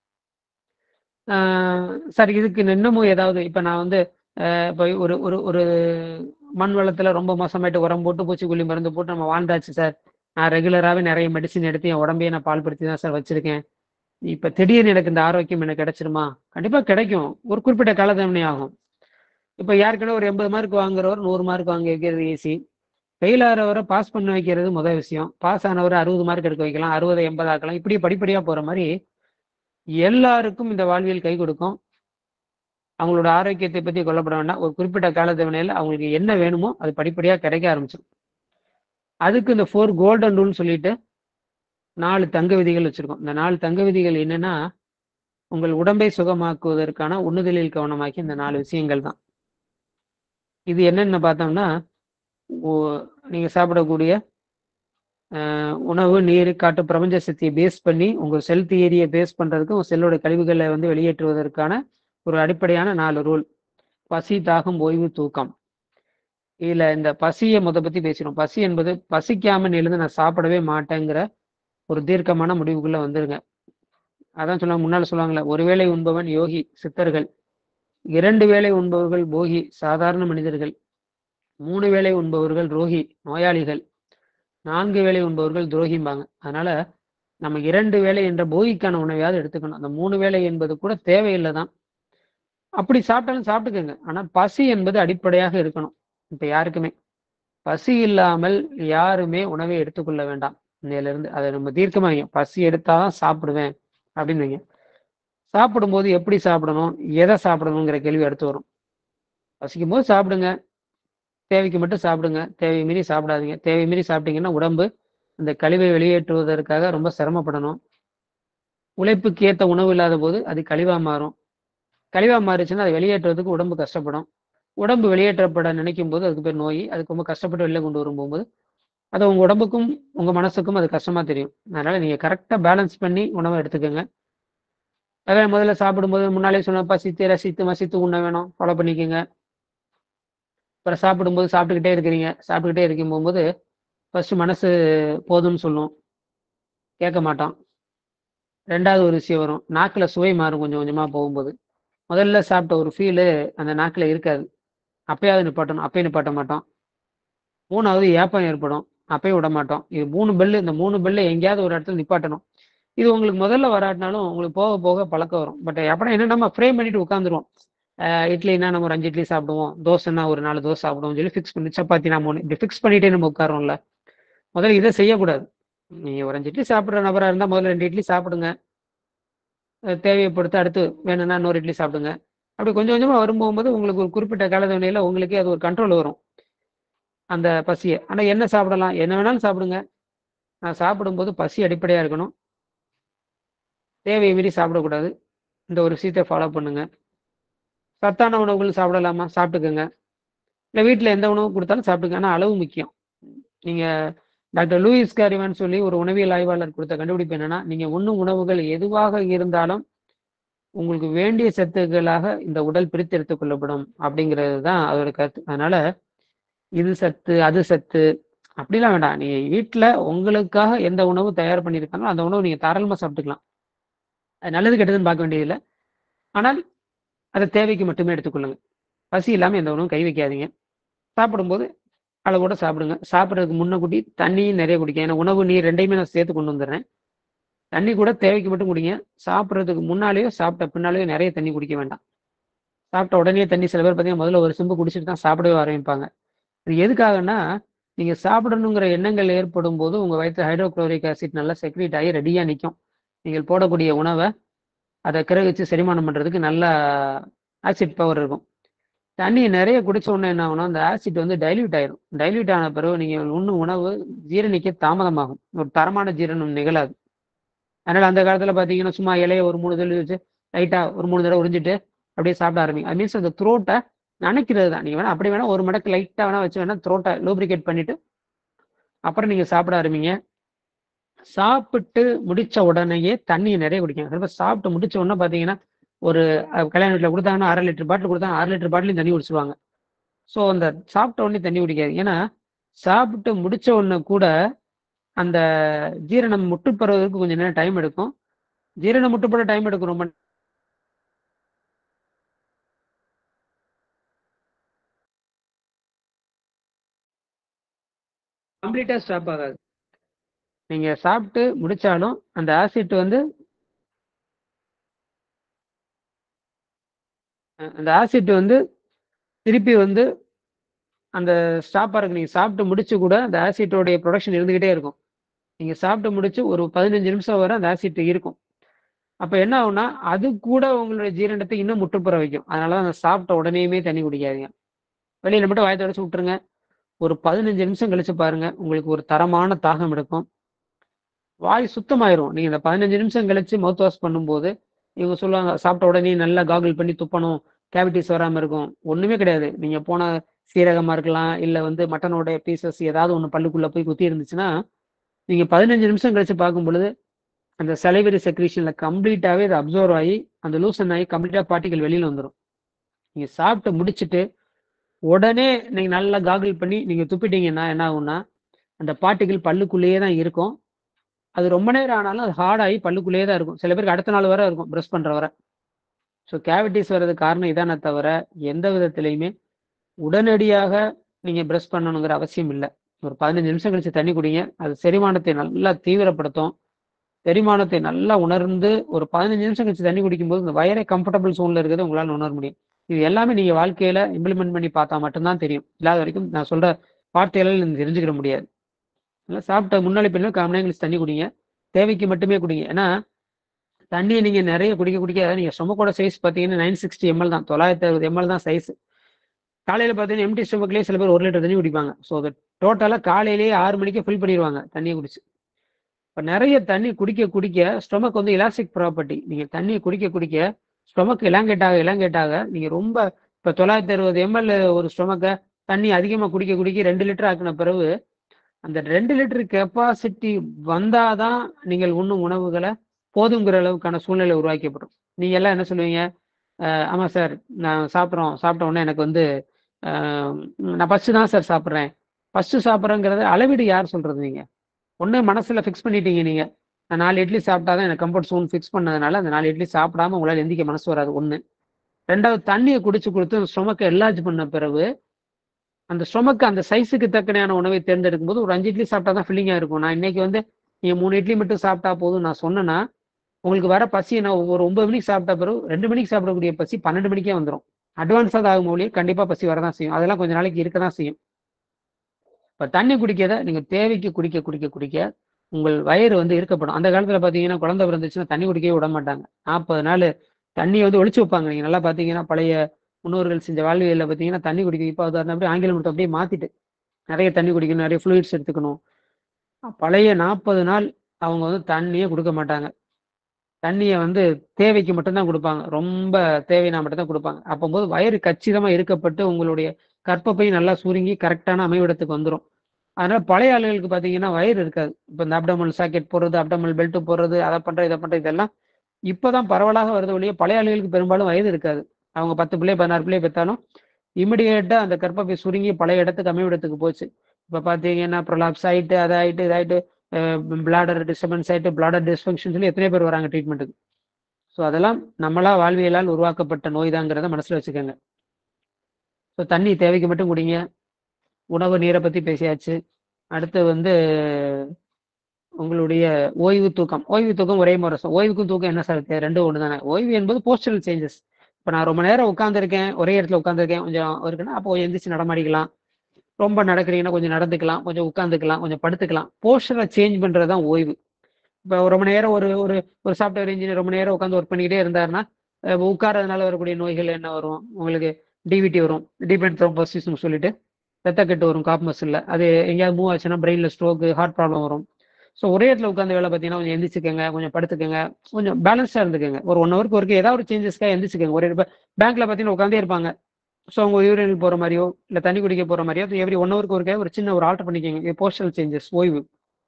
ஆஹ் சார் இதுக்கு இன்னமும் ஏதாவது இப்ப நான் வந்து ஆஹ் இப்ப ஒரு ஒரு ஒரு மண் வளத்துல ரொம்ப மோசமாயிட்டு உரம் போட்டு பூச்சிக்கொல்லி மருந்து போட்டு நம்ம வாழ்ந்தாச்சு சார் நான் ரெகுலராகவே நிறைய மெடிசின் எடுத்து என் உடம்பையே நான் பால்படுத்தி தான் சார் வச்சிருக்கேன் இப்ப திடீர்னு எனக்கு இந்த ஆரோக்கியம் எனக்கு கிடைச்சிருமா கண்டிப்பா கிடைக்கும் ஒரு குறிப்பிட்ட காலத்தவணை ஆகும் இப்ப யாருக்குன்னா ஒரு எண்பது மார்க் வாங்குறவர் நூறு மார்க் வாங்க வைக்கிறது ஈஸி ஃபெயில் ஆகிறவரை பாஸ் பண்ண வைக்கிறது முதல் விஷயம் பாஸ் ஆனவரை அறுபது மார்க் எடுக்க வைக்கலாம் அறுபது எண்பது ஆக்கலாம் இப்படி படிப்படியா போற மாதிரி எல்லாருக்கும் இந்த வாழ்வியல் கை கொடுக்கும் அவங்களோட ஆரோக்கியத்தை பத்தி கொல்லப்பட வேண்டாம் ஒரு குறிப்பிட்ட காலத்தவணையில் அவங்களுக்கு என்ன வேணுமோ அது படிப்படியா கிடைக்க ஆரம்பிச்சிடும் அதுக்கு இந்த ஃபோர் கோல்டன் ரூல்னு சொல்லிட்டு நாலு தங்க விதிகள் வச்சிருக்கோம் இந்த நாலு தங்க விதிகள் என்னன்னா உங்கள் உடம்பை சுகமாக்குவதற்கான உண்ணுதலில் கவனமாக்கி இந்த நாலு விஷயங்கள் தான் இது என்னன்னு பார்த்தோம்னா ஓ- நீங்க சாப்பிடக்கூடிய ஆஹ், உணவு நீர் காட்டு பிரபஞ்ச சக்தியை பேஸ் பண்ணி உங்க செல் தியரியை பேஸ் பண்றதுக்கு உங்க செல்லோட கழிவுகளை வந்து வெளியேற்றுவதற்கான ஒரு அடிப்படையான நாலு ரூல் பசி தாகம் ஓய்வு தூக்கம் இதுல இந்த பசியை முத பத்தி பேசிடும் பசி என்பது பசிக்காம எழுந்து நான் சாப்பிடவே மாட்டேங்கிற ஒரு தீர்க்கமான முடிவுக்குள்ள வந்துருங்க அதான் சொல்லுவாங்க முன்னால சொல்லுவாங்களே ஒருவேளை உண்பவன் யோகி சித்தர்கள் இரண்டு வேளை உண்பவர்கள் போகி சாதாரண மனிதர்கள் மூணு வேளை உண்பவர்கள் ரோகி நோயாளிகள் நான்கு வேளை உண்பவர்கள் துரோகிம்பாங்க அதனால நம்ம இரண்டு வேளை என்ற போகிக்கான உணவையாவது எடுத்துக்கணும் அந்த மூணு வேளை என்பது கூட தேவையில்லை தான் அப்படி சாப்பிட்டாலும் சாப்பிட்டுக்கோங்க ஆனா பசி என்பது அடிப்படையாக இருக்கணும் இப்ப யாருக்குமே பசி இல்லாமல் யாருமே உணவை எடுத்துக்கொள்ள வேண்டாம் இன்னையில இருந்து அதை நம்ம தீர்க்கமா வைங்க பசி எடுத்தாதான் சாப்பிடுவேன் அப்படின்னு வைங்க சாப்பிடும்போது எப்படி சாப்பிடணும் எதை சாப்பிடணுங்கிற கேள்வி அடுத்து வரும் பசிக்கும் போது சாப்பிடுங்க தேவைக்கு மட்டும் சாப்பிடுங்க தேவை மீறி சாப்பிடாதீங்க தேவை மீறி சாப்பிட்டீங்கன்னா உடம்பு இந்த கழிவை வெளியேற்றுவதற்காக ரொம்ப சிரமப்படணும் உழைப்புக்கு ஏற்ற உணவு இல்லாத போது அது கழிவா மாறும் கழிவா மாறிச்சுன்னா அதை வெளியேற்றுவதற்கு உடம்பு கஷ்டப்படும் உடம்பு வெளியேற்றப்பட நினைக்கும் போது அதுக்கு பேர் நோய் அதுக்கு ரொம்ப கஷ்டப்பட்டு வெளில கொண்டு வரும்போது அது உங்க உடம்புக்கும் உங்க மனசுக்கும் அது கஷ்டமா தெரியும் அதனால நீங்க கரெக்டா பேலன்ஸ் பண்ணி உணவை எடுத்துக்கோங்க அதான் முதல்ல சாப்பிடும்போது முன்னாலே சொன்ன பசித்து ரசித்து மசித்து உண்ண வேணும் ஃபாலோ பண்ணிக்கோங்க அப்புறம் சாப்பிடும்போது சாப்பிட்டுக்கிட்டே இருக்கிறீங்க சாப்பிட்டுக்கிட்டே இருக்கும் போகும்போது ஃபர்ஸ்ட் மனசு போதும்னு சொல்லும் கேட்க மாட்டோம் ரெண்டாவது ஒரு விஷயம் வரும் நாக்கில் சுவை மாறும் கொஞ்சம் கொஞ்சமாக போகும்போது முதல்ல சாப்பிட்ட ஒரு ஃபீலு அந்த நாக்கில் இருக்காது அப்பயாவது நிப்பாட்டணும் அப்பயும் நிப்பாட்ட மாட்டோம் மூணாவது ஏப்பம் ஏற்படும் அப்பயும் விட மாட்டோம் இது மூணு பெல்லு இந்த மூணு பெல்லு எங்கேயாவது ஒரு இடத்துல நிப்பாட்டணும் இது உங்களுக்கு முதல்ல வராட்டினாலும் உங்களுக்கு போக போக பழக்கம் வரும் பட் அப்புறம் என்ன நம்ம ஃப்ரேம் பண்ணிட்டு உட்காந்துருவோம் இட்லினா நம்ம ஒரு அஞ்சு இட்லி சாப்பிடுவோம் தோசைன்னா ஒரு நாலு தோசை சாப்பிடுவோம் சொல்லி ஃபிக்ஸ் பண்ணி சப்பாத்தினா மூணு இப்படி ஃபிக்ஸ் பண்ணிட்டே நம்ம உட்காரோம்ல முதல்ல இதை செய்யக்கூடாது நீங்க ஒரு அஞ்சு இட்லி சாப்பிட்ற நபரா இருந்தால் முதல்ல ரெண்டு இட்லி சாப்பிடுங்க அஹ் தேவையை பொறுத்து அடுத்து வேணும்னா இன்னொரு இட்லி சாப்பிடுங்க அப்படி கொஞ்சம் கொஞ்சமா வரும்போது உங்களுக்கு ஒரு குறிப்பிட்ட காலத்தவணையில உங்களுக்கே அது ஒரு கண்ட்ரோல் வரும் அந்த பசியை ஆனா என்ன சாப்பிடலாம் என்ன வேணாலும் சாப்பிடுங்க நான் சாப்பிடும்போது பசி அடிப்படையா இருக்கணும் தேவையை மீறி சாப்பிடக்கூடாது இந்த ஒரு விஷயத்தை ஃபாலோ பண்ணுங்க சத்தான உணவுகள் சாப்பிடலாமா சாப்பிட்டுக்கோங்க இல்லை வீட்டில் எந்த உணவு கொடுத்தாலும் சாப்பிட்டுங்க ஆனால் அளவு முக்கியம் நீங்கள் டாக்டர் லூயிஸ் காரிவான் சொல்லி ஒரு உணவியல் ஆய்வாளர் கொடுத்த கண்டுபிடிப்பு என்னன்னா நீங்கள் உண்ணும் உணவுகள் எதுவாக இருந்தாலும் உங்களுக்கு வேண்டிய சத்துக்களாக இந்த உடல் பிரித்தெடுத்துக் கொள்ளப்படும் அப்படிங்கிறது தான் அதோட கருத்து அதனால இது சத்து அது சத்து அப்படிலாம் வேண்டாம் நீங்க வீட்டில் உங்களுக்காக எந்த உணவு தயார் பண்ணியிருக்காங்களோ அந்த உணவு நீங்க தாராளமாக சாப்பிட்டுக்கலாம் அது நல்லது கெட்டதுன்னு பார்க்க வேண்டியதில்லை ஆனால் அதை தேவைக்கு மட்டுமே எடுத்துக்கொள்ளுங்க பசி இல்லாமல் எந்த உணவும் கை வைக்காதீங்க சாப்பிடும்போது அளவோட சாப்பிடுங்க சாப்பிட்றதுக்கு முன்னக்கூட்டி தண்ணியும் நிறைய குடிக்க ஏன்னா உணவு நீர் ரெண்டையுமே நான் சேர்த்து கொண்டு வந்துடுறேன் தண்ணி கூட தேவைக்கு மட்டும் குடிங்க சாப்பிட்றதுக்கு முன்னாலேயோ சாப்பிட்ட பின்னாலேயோ நிறைய தண்ணி குடிக்க வேண்டாம் சாப்பிட்ட உடனே தண்ணி சில பேர் பார்த்தீங்கன்னா முதல்ல ஒரு சிம்பு குடிச்சிட்டு தான் சாப்பிடவே ஆரம்பிப்பாங்க இது எதுக்காகன்னா நீங்க சாப்பிடணுங்கிற எண்ணங்கள் ஏற்படும் போது உங்க வயிற்று ஹைட்ரோக்ளோரிக் ஆசிட் நல்லா செக்ரேட் ஆகி ரெடியா நிற்கும் நீங்கள் போடக்கூடிய உணவை அதை கிரகிச்சு செரிமானம் பண்றதுக்கு நல்ல ஆசிட் பவர் இருக்கும் தண்ணியை நிறைய குடிச்ச உடனே என்ன ஆகும்னா அந்த ஆசிட் வந்து டைல்யூட் ஆயிரும் டைல்யூட் ஆன பிறகு நீங்க உண்ணும் உணவு ஜீரணிக்க தாமதமாகும் ஒரு தரமான ஜீரணம் நிகழாது அதனால அந்த காலத்துல பாத்தீங்கன்னா சும்மா இலைய ஒரு மூணு தடவை வச்சு லைட்டா ஒரு மூணு தடவை உறிஞ்சிட்டு அப்படியே சாப்பிட ஆரம்பிங்க அது மீன்ஸ் அந்த த்ரோட்டை நினைக்கிறது தான் நீங்க வேணா அப்படி வேணா ஒரு மடக்கு லைட்டா வேணா வச்சு வேணா த்ரோட்டை லூப்ரிகேட் பண்ணிட்டு அப்புறம் நீங்க சாப்பிட ஆரம்பிங்க சாப்பிட்டு முடிச்ச உடனேயே தண்ணியை நிறைய குடிக்கணும் சிலப்ப சாப்பிட்டு முடிச்ச உடனே பாத்தீங்கன்னா ஒரு அஹ், கல்யாண வீட்டில் கொடுத்தாங்கன்னா அரை லிட்டர் பாட்டில் கொடுத்தாங்க அரை லிட்டர் பாட்டிலையும் தண்ணி குடிச்சிருவாங்க ஸோ அந்த சாப்பிட்ட உடனே தண்ணி குடிக்காது ஏன்னா சாப்பிட்டு முடிச்ச உடனே கூட அந்த ஜீரணம் முட்டுப்படுறதுக்கு கொஞ்சம் நேரம் டைம் எடுக்கும் ஜீரணம் முட்டுப்பட டைம் எடுக்கும் ரொம்ப கம்ப்ளீட்டா ஸ்டாப் ஆகாது நீங்க சாப்பிட்டு முடிச்சாலும் அந்த ஆசிட் வந்து அஹ் அந்த ஆசிட் வந்து திருப்பி வந்து அந்த ஸ்டாப் ஆகிறதுக்கு நீங்க சாப்பிட்டு முடிச்சு கூட அந்த ஆசிட்டோடைய ப்ரொடக்ஷன் இருந்துகிட்டே இருக்கும் நீங்க சாப்பிட்டு முடிச்சு ஒரு பதினஞ்சு நிமிஷம் வரை அந்த ஆசிட் இருக்கும் அப்ப என்ன ஆகும்னா அது கூட உங்களுடைய ஜீரணத்தை இன்னும் முட்டுப்புற வைக்கும் அதனால அந்த சாப்பிட்ட உடனேயுமே தண்ணி குடிக்காதீங்க வெளியில மட்டும் வாய் தொடச்சு விட்டுருங்க ஒரு பதினஞ்சு நிமிஷம் கழிச்சு பாருங்க உங்களுக்கு ஒரு தரமான தாகம் எடுக்கும் வாய் சுத்தமாயிரும் நீங்க இந்த பதினஞ்சு நிமிஷம் கழிச்சு மவுத் வாஷ் பண்ணும்போது இவங்க சொல்லுவாங்க சாப்பிட்ட உடனே நல்லா காகுல் பண்ணி துப்பணும் கேவிட்டிஸ் வராம இருக்கும் ஒண்ணுமே கிடையாது நீங்க போன சீரகமா இருக்கலாம் இல்ல வந்து மட்டனோட பீசஸ் ஏதாவது ஒண்ணு பல்லுக்குள்ள போய் குத்தி இருந்துச்சுன்னா நீங்க பதினஞ்சு நிமிஷம் கழிச்சு பார்க்கும் பொழுது அந்த சலைவரி செக்ரீஷன்ல கம்ப்ளீட்டாவே அது அப்சர்வ் ஆகி அந்த லூசன் ஆகி கம்ப்ளீட்டா பார்ட்டிகள் வெளியில வந்துடும் நீங்க சாப்பிட்டு முடிச்சிட்டு உடனே நீங்க நல்லா காகிள் பண்ணி நீங்க துப்பிட்டீங்கன்னா என்ன ஆகும்னா அந்த பார்ட்டிகள் பல்லுக்குள்ளேயே தான் இருக்கும் அது ரொம்ப நேரம் ஆனாலும் அது ஹார்ட் ஆகி பல்லுக்குள்ளேயே தான் இருக்கும் சில பேருக்கு அடுத்த நாள் வரை இருக்கும் ப்ரெஸ் பண்ற வரை ஸோ கேவிட்டிஸ் வர்றதுக்கு காரணம் இதானே தவிர எந்த விதத்திலையுமே உடனடியாக நீங்க ப்ரெஸ் பண்ணணுங்கிற அவசியம் இல்லை ஒரு பதினஞ்சு நிமிஷம் கழிச்சு தண்ணி குடிங்க அது செரிமானத்தை நல்லா தீவிரப்படுத்தும் செரிமானத்தை நல்லா உணர்ந்து ஒரு பதினஞ்சு நிமிஷம் கழிச்சு தண்ணி குடிக்கும்போது இந்த வயரே கம்ஃபர்டபுள் சோன்ல இருக்கிறத உங்களால உணர முடியும் இது எல்லாமே நீங்க வாழ்க்கையில இம்ப்ளிமெண்ட் பண்ணி பார்த்தா மட்டும்தான் தெரியும் இல்லாத வரைக்கும் நான் சொல்ற வார்த்தைகளால் நீங்க தெரிஞ்சுக்கிட முடியாது அதனால சாப்பிட்ட முன்னாடி பின்னாடி கால் மணி நேரம் கழிச்சு தண்ணி குடிங்க தேவைக்கு மட்டுமே குடிங்க ஏன்னா தண்ணியை நீங்க நிறைய குடிக்க குடிக்க அதாவது நீங்க ஸ்டொமக்கோட சைஸ் பார்த்தீங்கன்னா நைன் சிக்ஸ்டி எம்எல் தான் தொள்ளாயிரத்தி அறுபது எம்எல் தான் சைஸ் காலையில பார்த்தீங்கன்னா எம்டி ஸ்டொமக்லேயே சில பேர் ஒரு லிட்டர் தண்ணி குடிப்பாங்க ஸோ அது டோட்டலாக காலையிலேயே ஆறு மணிக்கே ஃபில் பண்ணிடுவாங்க தண்ணியை குடிச்சு இப்போ நிறைய தண்ணி குடிக்க குடிக்க ஸ்டொமக் வந்து எலாஸ்டிக் ப்ராப்பர்ட்டி நீங்க தண்ணியை குடிக்க குடிக்க ஸ்டொமக் இலாங்கேட் ஆக இலாங்கேட் ஆக நீங்க ரொம்ப இப்போ தொள்ளாயிரத்தி அறுபது எம்எல் ஒரு ஸ்டொமக்கை தண்ணி அதிகமாக குடிக்க குடிக்க ரெண்டு லிட்டர் ஆக்கின பிறகு அந்த ரெண்டு லிட்டர் கெப்பாசிட்டி வந்தாதான் நீங்கள் உண்ணும் உணவுகளை போதுங்கிற அளவுக்கான சூழ்நிலை உருவாக்கப்படும் நீங்க எல்லாம் என்ன சொல்லுவீங்க அஹ் ஆமா சார் நான் சாப்பிட்றோம் சாப்பிட்ட உடனே எனக்கு வந்து அஹ் நான் ஃபர்ஸ்ட் தான் சார் சாப்பிட்றேன் ஃபர்ஸ்ட் சாப்பிட்றேங்கிறத அளவீடு யார் சொல்றது நீங்க ஒண்ணு மனசுல ஃபிக்ஸ் பண்ணிட்டீங்க நீங்க நான் நாலு இட்லி சாப்பிட்டாதான் எனக்கு கம்ஃபர்ட் சோன் ஃபிக்ஸ் பண்ணதுனால அந்த நாலு இட்லி சாப்பிடாம உங்களால எந்திக்க மனசு வராது ஒண்ணு ரெண்டாவது தண்ணியை குடிச்சு கொடுத்து ஸ்டொமக்கை எல்லாஜ் பண்ண பிறகு அந்த ஸ்டொமக்கு அந்த சைஸுக்கு தக்கனையான உணவை தேர்ந்தெடுக்கும் போது ஒரு அஞ்சு இட்லி சாப்பிட்டா தான் ஃபில்லிங்கா இருக்கும் நான் இன்னைக்கு வந்து நீங்க மூணு இட்லி மட்டும் சாப்பிட்டா போதும் நான் சொன்னேன்னா உங்களுக்கு வர பசி நான் ஒரு ஒன்பது மணிக்கு சாப்பிட்ட பிறகு ரெண்டு மணிக்கு சாப்பிடக்கூடிய பசி பன்னெண்டு மணிக்கே வந்துடும் அட்வான்ஸாக ஆகும் மொழியே கண்டிப்பா பசி வரதான் செய்யும் அதெல்லாம் கொஞ்ச நாளைக்கு இருக்க தான் செய்யும் இப்போ தண்ணி குடிக்கிறத நீங்க தேவைக்கு குடிக்க குடிக்க குடிக்க உங்கள் வயிறு வந்து இருக்கப்படும் அந்த காலத்துல பாத்தீங்கன்னா குழந்தை பிறந்துச்சுன்னா தண்ணி குடிக்கவே விட மாட்டாங்க நாற்பது நாள் தண்ணியை வந்து ஒழிச்சு வைப்பாங்க நீங்க நல்லா பாத்தீங்கன்னா பழைய முன்னோர்கள் செஞ்ச வாழ்வியல்ல பாத்தீங்கன்னா தண்ணி குடிக்க இப்போ அது அப்படியே ஆங்கிலம் மட்டும் அப்படியே மாத்திட்டு நிறைய தண்ணி குடிக்கணும் நிறைய ஃப்ளூயிட்ஸ் எடுத்துக்கணும் பழைய நாற்பது நாள் அவங்க வந்து தண்ணியே கொடுக்க மாட்டாங்க தண்ணியை வந்து தேவைக்கு மட்டும்தான் கொடுப்பாங்க ரொம்ப தேவைனா மட்டும்தான் கொடுப்பாங்க அப்போது வயிறு கச்சிதமா இருக்கப்பட்டு உங்களுடைய கற்பப்பை நல்லா சுருங்கி கரெக்டான அமைவிடத்துக்கு வந்துடும் அதனால பழைய ஆளுகளுக்கு பார்த்தீங்கன்னா வயிறு இருக்காது இப்போ இந்த அப்டமல் சாக்கெட் போடுறது அப்டமல் பெல்ட் போடுறது அதை பண்ற இதை பண்ற இதெல்லாம் இப்போதான் பரவலாக வருது ஒழிய பழைய ஆளுகளுக்கு பெரும்பாலும் வயது இருக்காது அவங்க பத்து பிள்ளை பதினாறு பிள்ளை பெற்றாலும் இமிடியேட்டா அந்த கற்பப்பை சுருங்கி பழைய இடத்துக்கு அமைவிடத்துக்கு போச்சு இப்போ பார்த்தீங்கன்னா ப்ரொலாப்ஸ் ஆயிட்டு அதை ஆயிட்டு இதாயிட்டு பிளாடர் டிஸ்டர்பன்ஸ் ஆயிட்டு பிளாடர் டிஸ்ஃபங்க்ஷன் சொல்லி எத்தனை பேர் வராங்க ட்ரீட்மெண்ட்டுக்கு ஸோ அதெல்லாம் நம்மளா வாழ்வியலால் உருவாக்கப்பட்ட நோய் தாங்கிறத மனசுல வச்சுக்கோங்க ஸோ தண்ணி தேவைக்கு மட்டும் குடிங்க உணவு நீரை பத்தி பேசியாச்சு அடுத்து வந்து உங்களுடைய ஓய்வு தூக்கம் ஓய்வு தூக்கம் ஒரே முறை சொ- ஓய்வுக்கும் தூக்கம் என்ன சார் வித்தியாசம்? ரெண்டும் ஒன்று தானே ஓய்வு என்பது போஸ்டல் சேஞ்சஸ் இப்போ நான் ரொம்ப நேரம் உட்காந்துருக்கேன் ஒரே இடத்துல உட்காந்துருக்கேன் கொஞ்சம் இருக்குன்னா அப்போ கொஞ்சம் எந்திரிச்சு நடமாடிக்கலாம் ரொம்ப நடக்கிறீங்கன்னா கொஞ்சம் நடந்துக்கலாம் கொஞ்சம் உட்காந்துக்கலாம் கொஞ்சம் படுத்துக்கலாம் போஸ்டரை சேஞ்ச் பண்றது தான் ஓய்வு இப்போ ரொம்ப நேரம் ஒரு ஒரு ஒரு சாஃப்ட்வேர் இன்ஜினியர் ரொம்ப நேரம் உட்காந்து ஒர்க் பண்ணிக்கிட்டே இருந்தாருன்னா அஹ் உட்கார்றதுனால வரக்கூடிய நோய்கள் என்ன வரும் உங்களுக்கு டிவிடி வரும் டிபெண்ட் த்ரோம்போசிஸ்னு சொல்லிட்டு ரத்தக்கட்டு வரும் காப் மசில்ல அது எங்கேயாவது மூவ் ஆச்சுன்னா பிரெயினில் ஸ்ட்ரோக்கு ஹார்ட் ப்ராப்ளம் வரும் ஸோ ஒரே இடத்துல உட்காந்து வேலை பார்த்தீங்கன்னா கொஞ்சம் எந்திரிச்சுக்கங்க கொஞ்சம் படுத்துக்கங்க கொஞ்சம் பேலன்ஸாக இருந்துக்கங்க ஒரு ஒன் ஹவருக்கு ஒருக்கு ஏதாவது ஒரு சேஞ்சஸ்க்காக எந்திரிச்சுக்கங்க ஒரே பேங்க்ல பார்த்தீங்கன்னா உட்காந்தே இருப்பாங்க ஸோ அவங்க யூரினுக்கு போகிற மாதிரியோ இல்லை தண்ணி குடிக்க போகிற மாதிரியோ எவ்ரி ஒன் ஹவருக்கு ஒருக்கே ஒரு சின்ன ஒரு ஆல்டர் பண்ணிக்கோங்க போஸ்டல் சேஞ்சஸ் ஓய்வு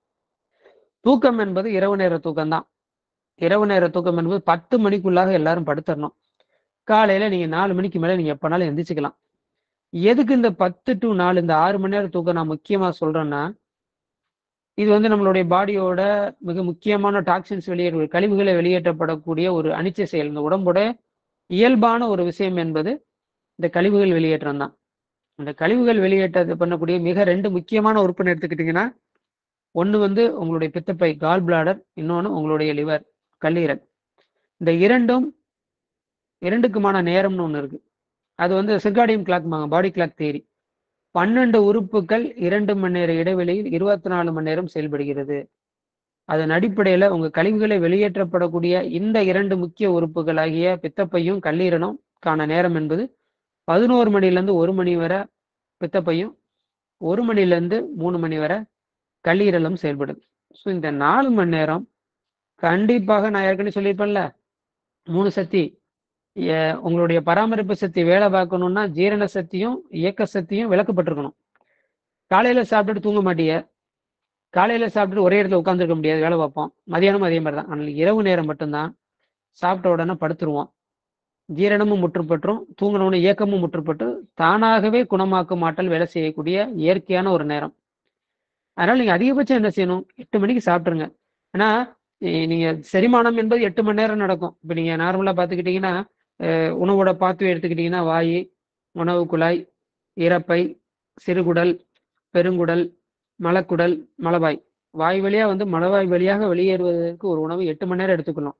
தூக்கம் என்பது இரவு நேர தூக்கம் தான் இரவு நேர தூக்கம் என்பது பத்து மணிக்குள்ளாக எல்லாரும் படுத்துடணும் காலையில நீங்க நாலு மணிக்கு மேல நீங்க எப்பனாலும் எந்திரிச்சுக்கலாம் எதுக்கு இந்த பத்து டு நாலு இந்த ஆறு மணி நேரம் தூக்கம் நான் முக்கியமா சொல்றேன்னா இது வந்து நம்மளுடைய பாடியோட மிக முக்கியமான டாக்ஸின்ஸ் வெளியேற கழிவுகளை வெளியேற்றப்படக்கூடிய ஒரு அனிச்சை செயல் இந்த உடம்போட இயல்பான ஒரு விஷயம் என்பது இந்த கழிவுகள் வெளியேற்றம் தான் இந்த கழிவுகள் வெளியேற்றது பண்ணக்கூடிய மிக ரெண்டு முக்கியமான உறுப்பினர் எடுத்துக்கிட்டிங்கன்னா ஒன்று வந்து உங்களுடைய பித்தப்பை கால் பிளாடர் இன்னொன்று உங்களுடைய லிவர் கல்லீரல் இந்த இரண்டும் இரண்டுக்குமான நேரம்னு ஒன்று இருக்கு அது வந்து சிர்காடியம் கிளாக் பாடி கிளாக் தேரி பன்னெண்டு உறுப்புகள் இரண்டு மணி நேர இடைவெளியில் இருபத்தி நாலு மணி நேரம் செயல்படுகிறது அதன் அடிப்படையில் உங்க கழிவுகளை வெளியேற்றப்படக்கூடிய இந்த இரண்டு முக்கிய உறுப்புகளாகிய பித்தப்பையும் கல்லீரலும் கான நேரம் என்பது பதினோரு மணிலேருந்து ஒரு மணி வரை பித்தப்பையும் ஒரு மணிலேருந்து மூணு மணி வரை கல்லீரலும் செயல்படுது ஸோ இந்த நாலு மணி நேரம் கண்டிப்பாக நான் ஏற்கனவே சொல்லியிருப்பேன்ல மூணு சக்தி உங்களுடைய பராமரிப்பு சக்தி வேலை பார்க்கணும்னா ஜீரண சக்தியும் இயக்க சக்தியும் விளக்கப்பட்டிருக்கணும் காலையில சாப்பிட்டுட்டு தூங்க மாட்டிய காலையில சாப்பிட்டுட்டு ஒரே இடத்துல உட்காந்துருக்க முடியாது வேலை பார்ப்போம் மதியானம் அதே மாதிரி தான் ஆனால் இரவு நேரம் மட்டும்தான் சாப்பிட்ட உடனே படுத்துருவோம் ஜீரணமும் முற்றுப்பற்றும் தூங்கணும்னு இயக்கமும் முற்றுப்பட்டு தானாகவே குணமாக்கும் ஆற்றல் வேலை செய்யக்கூடிய இயற்கையான ஒரு நேரம் அதனால நீங்க அதிகபட்சம் என்ன செய்யணும் எட்டு மணிக்கு சாப்பிட்டுருங்க ஏன்னா நீங்க செரிமானம் என்பது எட்டு மணி நேரம் நடக்கும் இப்போ நீங்க நார்மலா பார்த்துக்கிட்டீங்கன்னா உணவோட பாத்துவை எடுத்துக்கிட்டீங்கன்னா வாய் உணவு குழாய் இறப்பை சிறுகுடல் பெருங்குடல் மலக்குடல் மலவாய் வாய் வழியா வந்து மலவாய் வழியாக வெளியேறுவதற்கு ஒரு உணவு எட்டு மணி நேரம் எடுத்துக்கணும்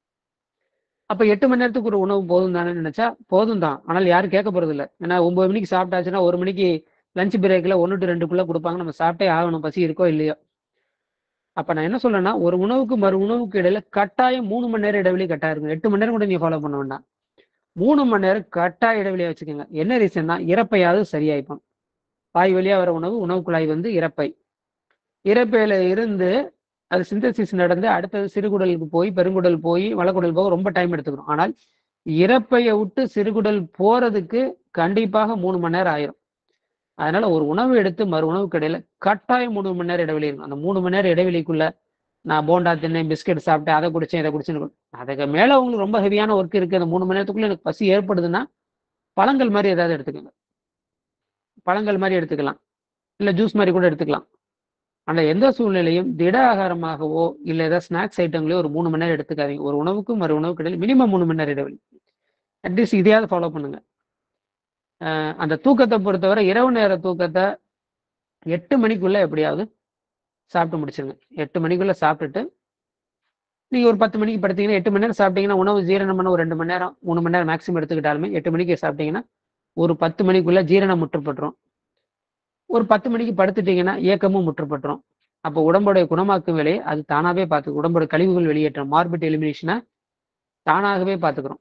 அப்ப எட்டு மணி நேரத்துக்கு ஒரு உணவு போதும் தானே நினைச்சா போதும் தான் ஆனால் யாரும் கேட்க போறது இல்லை ஏன்னா ஒன்பது மணிக்கு சாப்பிட்டாச்சுன்னா ஒரு மணிக்கு லஞ்ச் பிரேக்ல ஒன்று டு ரெண்டுக்குள்ள கொடுப்பாங்க நம்ம சாப்பிட்டே ஆகணும் பசி இருக்கோ இல்லையோ அப்ப நான் என்ன சொல்றேன்னா ஒரு உணவுக்கு மறு உணவுக்கு இடையில கட்டாயம் மூணு மணி நேரம் இடைவெளி கட்டாயம் இருக்கும் எட்டு மணி நேரம் கூட நீங்க ஃபாலோ பண்ண வேண்டாம் மூணு மணி நேரம் கட்டாய இடைவெளியா வச்சுக்கோங்க என்ன ரீசன்னா இறப்பையாவது சரியாயிப்போம் வாய் வழியா வர உணவு உணவு குழாய் வந்து இறப்பை இறப்பையில இருந்து அது சிந்தசிஸ் நடந்து அடுத்தது சிறுகுடலுக்கு போய் பெருங்குடல் போய் வளக்குடல் போக ரொம்ப டைம் எடுத்துக்கிறோம் ஆனால் இறப்பையை விட்டு சிறுகுடல் போறதுக்கு கண்டிப்பாக மூணு மணி நேரம் ஆயிரும் அதனால ஒரு உணவு எடுத்து மறு உணவுக்கு இடையில கட்டாயம் மூணு மணி நேரம் இடைவெளி இருக்கும் அந்த மூணு மணி நேரம் இடைவெளிக்குள்ள நான் போண்டா தின்னேன் பிஸ்கெட் சாப்பிட்டேன் அதை குடிச்சேன் இதை குடிச்சேன்னு அதுக்கு மேல உங்களுக்கு ரொம்ப ஹெவியான ஒர்க் இருக்கு அந்த மூணு மணி நேரத்துக்குள்ள எனக்கு பசி ஏற்படுதுன்னா பழங்கள் மாதிரி ஏதாவது எடுத்துக்கோங்க பழங்கள் மாதிரி எடுத்துக்கலாம் இல்லை ஜூஸ் மாதிரி கூட எடுத்துக்கலாம் ஆனால் எந்த சூழ்நிலையும் திட ஆகாரமாகவோ இல்லை ஏதாவது ஸ்நாக்ஸ் ஐட்டங்களையோ ஒரு மூணு மணி நேரம் எடுத்துக்காதீங்க ஒரு உணவுக்கு மறு உணவுக்கு இடையில மினிமம் மூணு மணி நேரம் இடைவெளி அட்லீஸ்ட் இதையாவது ஃபாலோ பண்ணுங்க அந்த தூக்கத்தை பொறுத்தவரை இரவு நேர தூக்கத்தை எட்டு மணிக்குள்ள எப்படியாவது சாப்பிட்டு முடிச்சிருங்க எட்டு மணிக்குள்ள சாப்பிட்டுட்டு நீங்க ஒரு பத்து மணிக்கு படுத்தீங்கன்னா எட்டு மணி நேரம் சாப்பிட்டீங்கன்னா உணவு ஜீரணம் பண்ண ஒரு ரெண்டு மணி நேரம் மூணு மணி நேரம் மேக்ஸிமம் எடுத்துக்கிட்டாலுமே எட்டு மணிக்கு சாப்பிட்டீங்கன்னா ஒரு பத்து மணிக்குள்ள ஜீரணம் முற்றுப்பட்டுரும் ஒரு பத்து மணிக்கு படுத்துட்டீங்கன்னா இயக்கமும் முற்றுப்பட்டுரும் அப்போ உடம்போடைய குணமாக்கும் வேலையை அது தானாகவே பார்த்துக்கும் உடம்போட கழிவுகள் வெளியேற்றம் மார்பிட் எலிமினேஷனை தானாகவே பார்த்துக்கிறோம்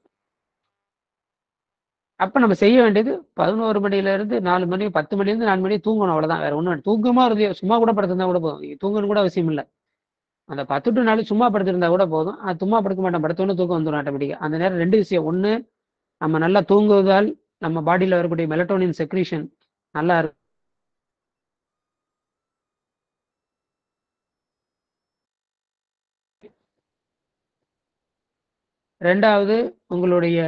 அப்ப நம்ம செய்ய வேண்டியது பதினோரு மணில இருந்து நாலு மணி பத்து மணில இருந்து நாலு மணி தூங்கணும் அவ்வளவுதான் வேற ஒண்ணும் தூக்கமா இருந்து சும்மா கூட படுத்திருந்தா கூட போதும் தூங்கணும் கூட அவசியம் இல்லை அந்த பத்து டு நாலு சும்மா படுத்திருந்தா கூட போதும் அது சும்மா படுக்க மாட்டோம் படுத்தோன்னு தூக்கம் வந்துடும் ஆட்டோமேட்டிக்கா அந்த நேரம் ரெண்டு விஷயம் ஒண்ணு நம்ம நல்லா தூங்குவதால் நம்ம பாடியில வரக்கூடிய மெலட்டோனின் செக்ரீஷன் நல்லா இருக்கு ரெண்டாவது உங்களுடைய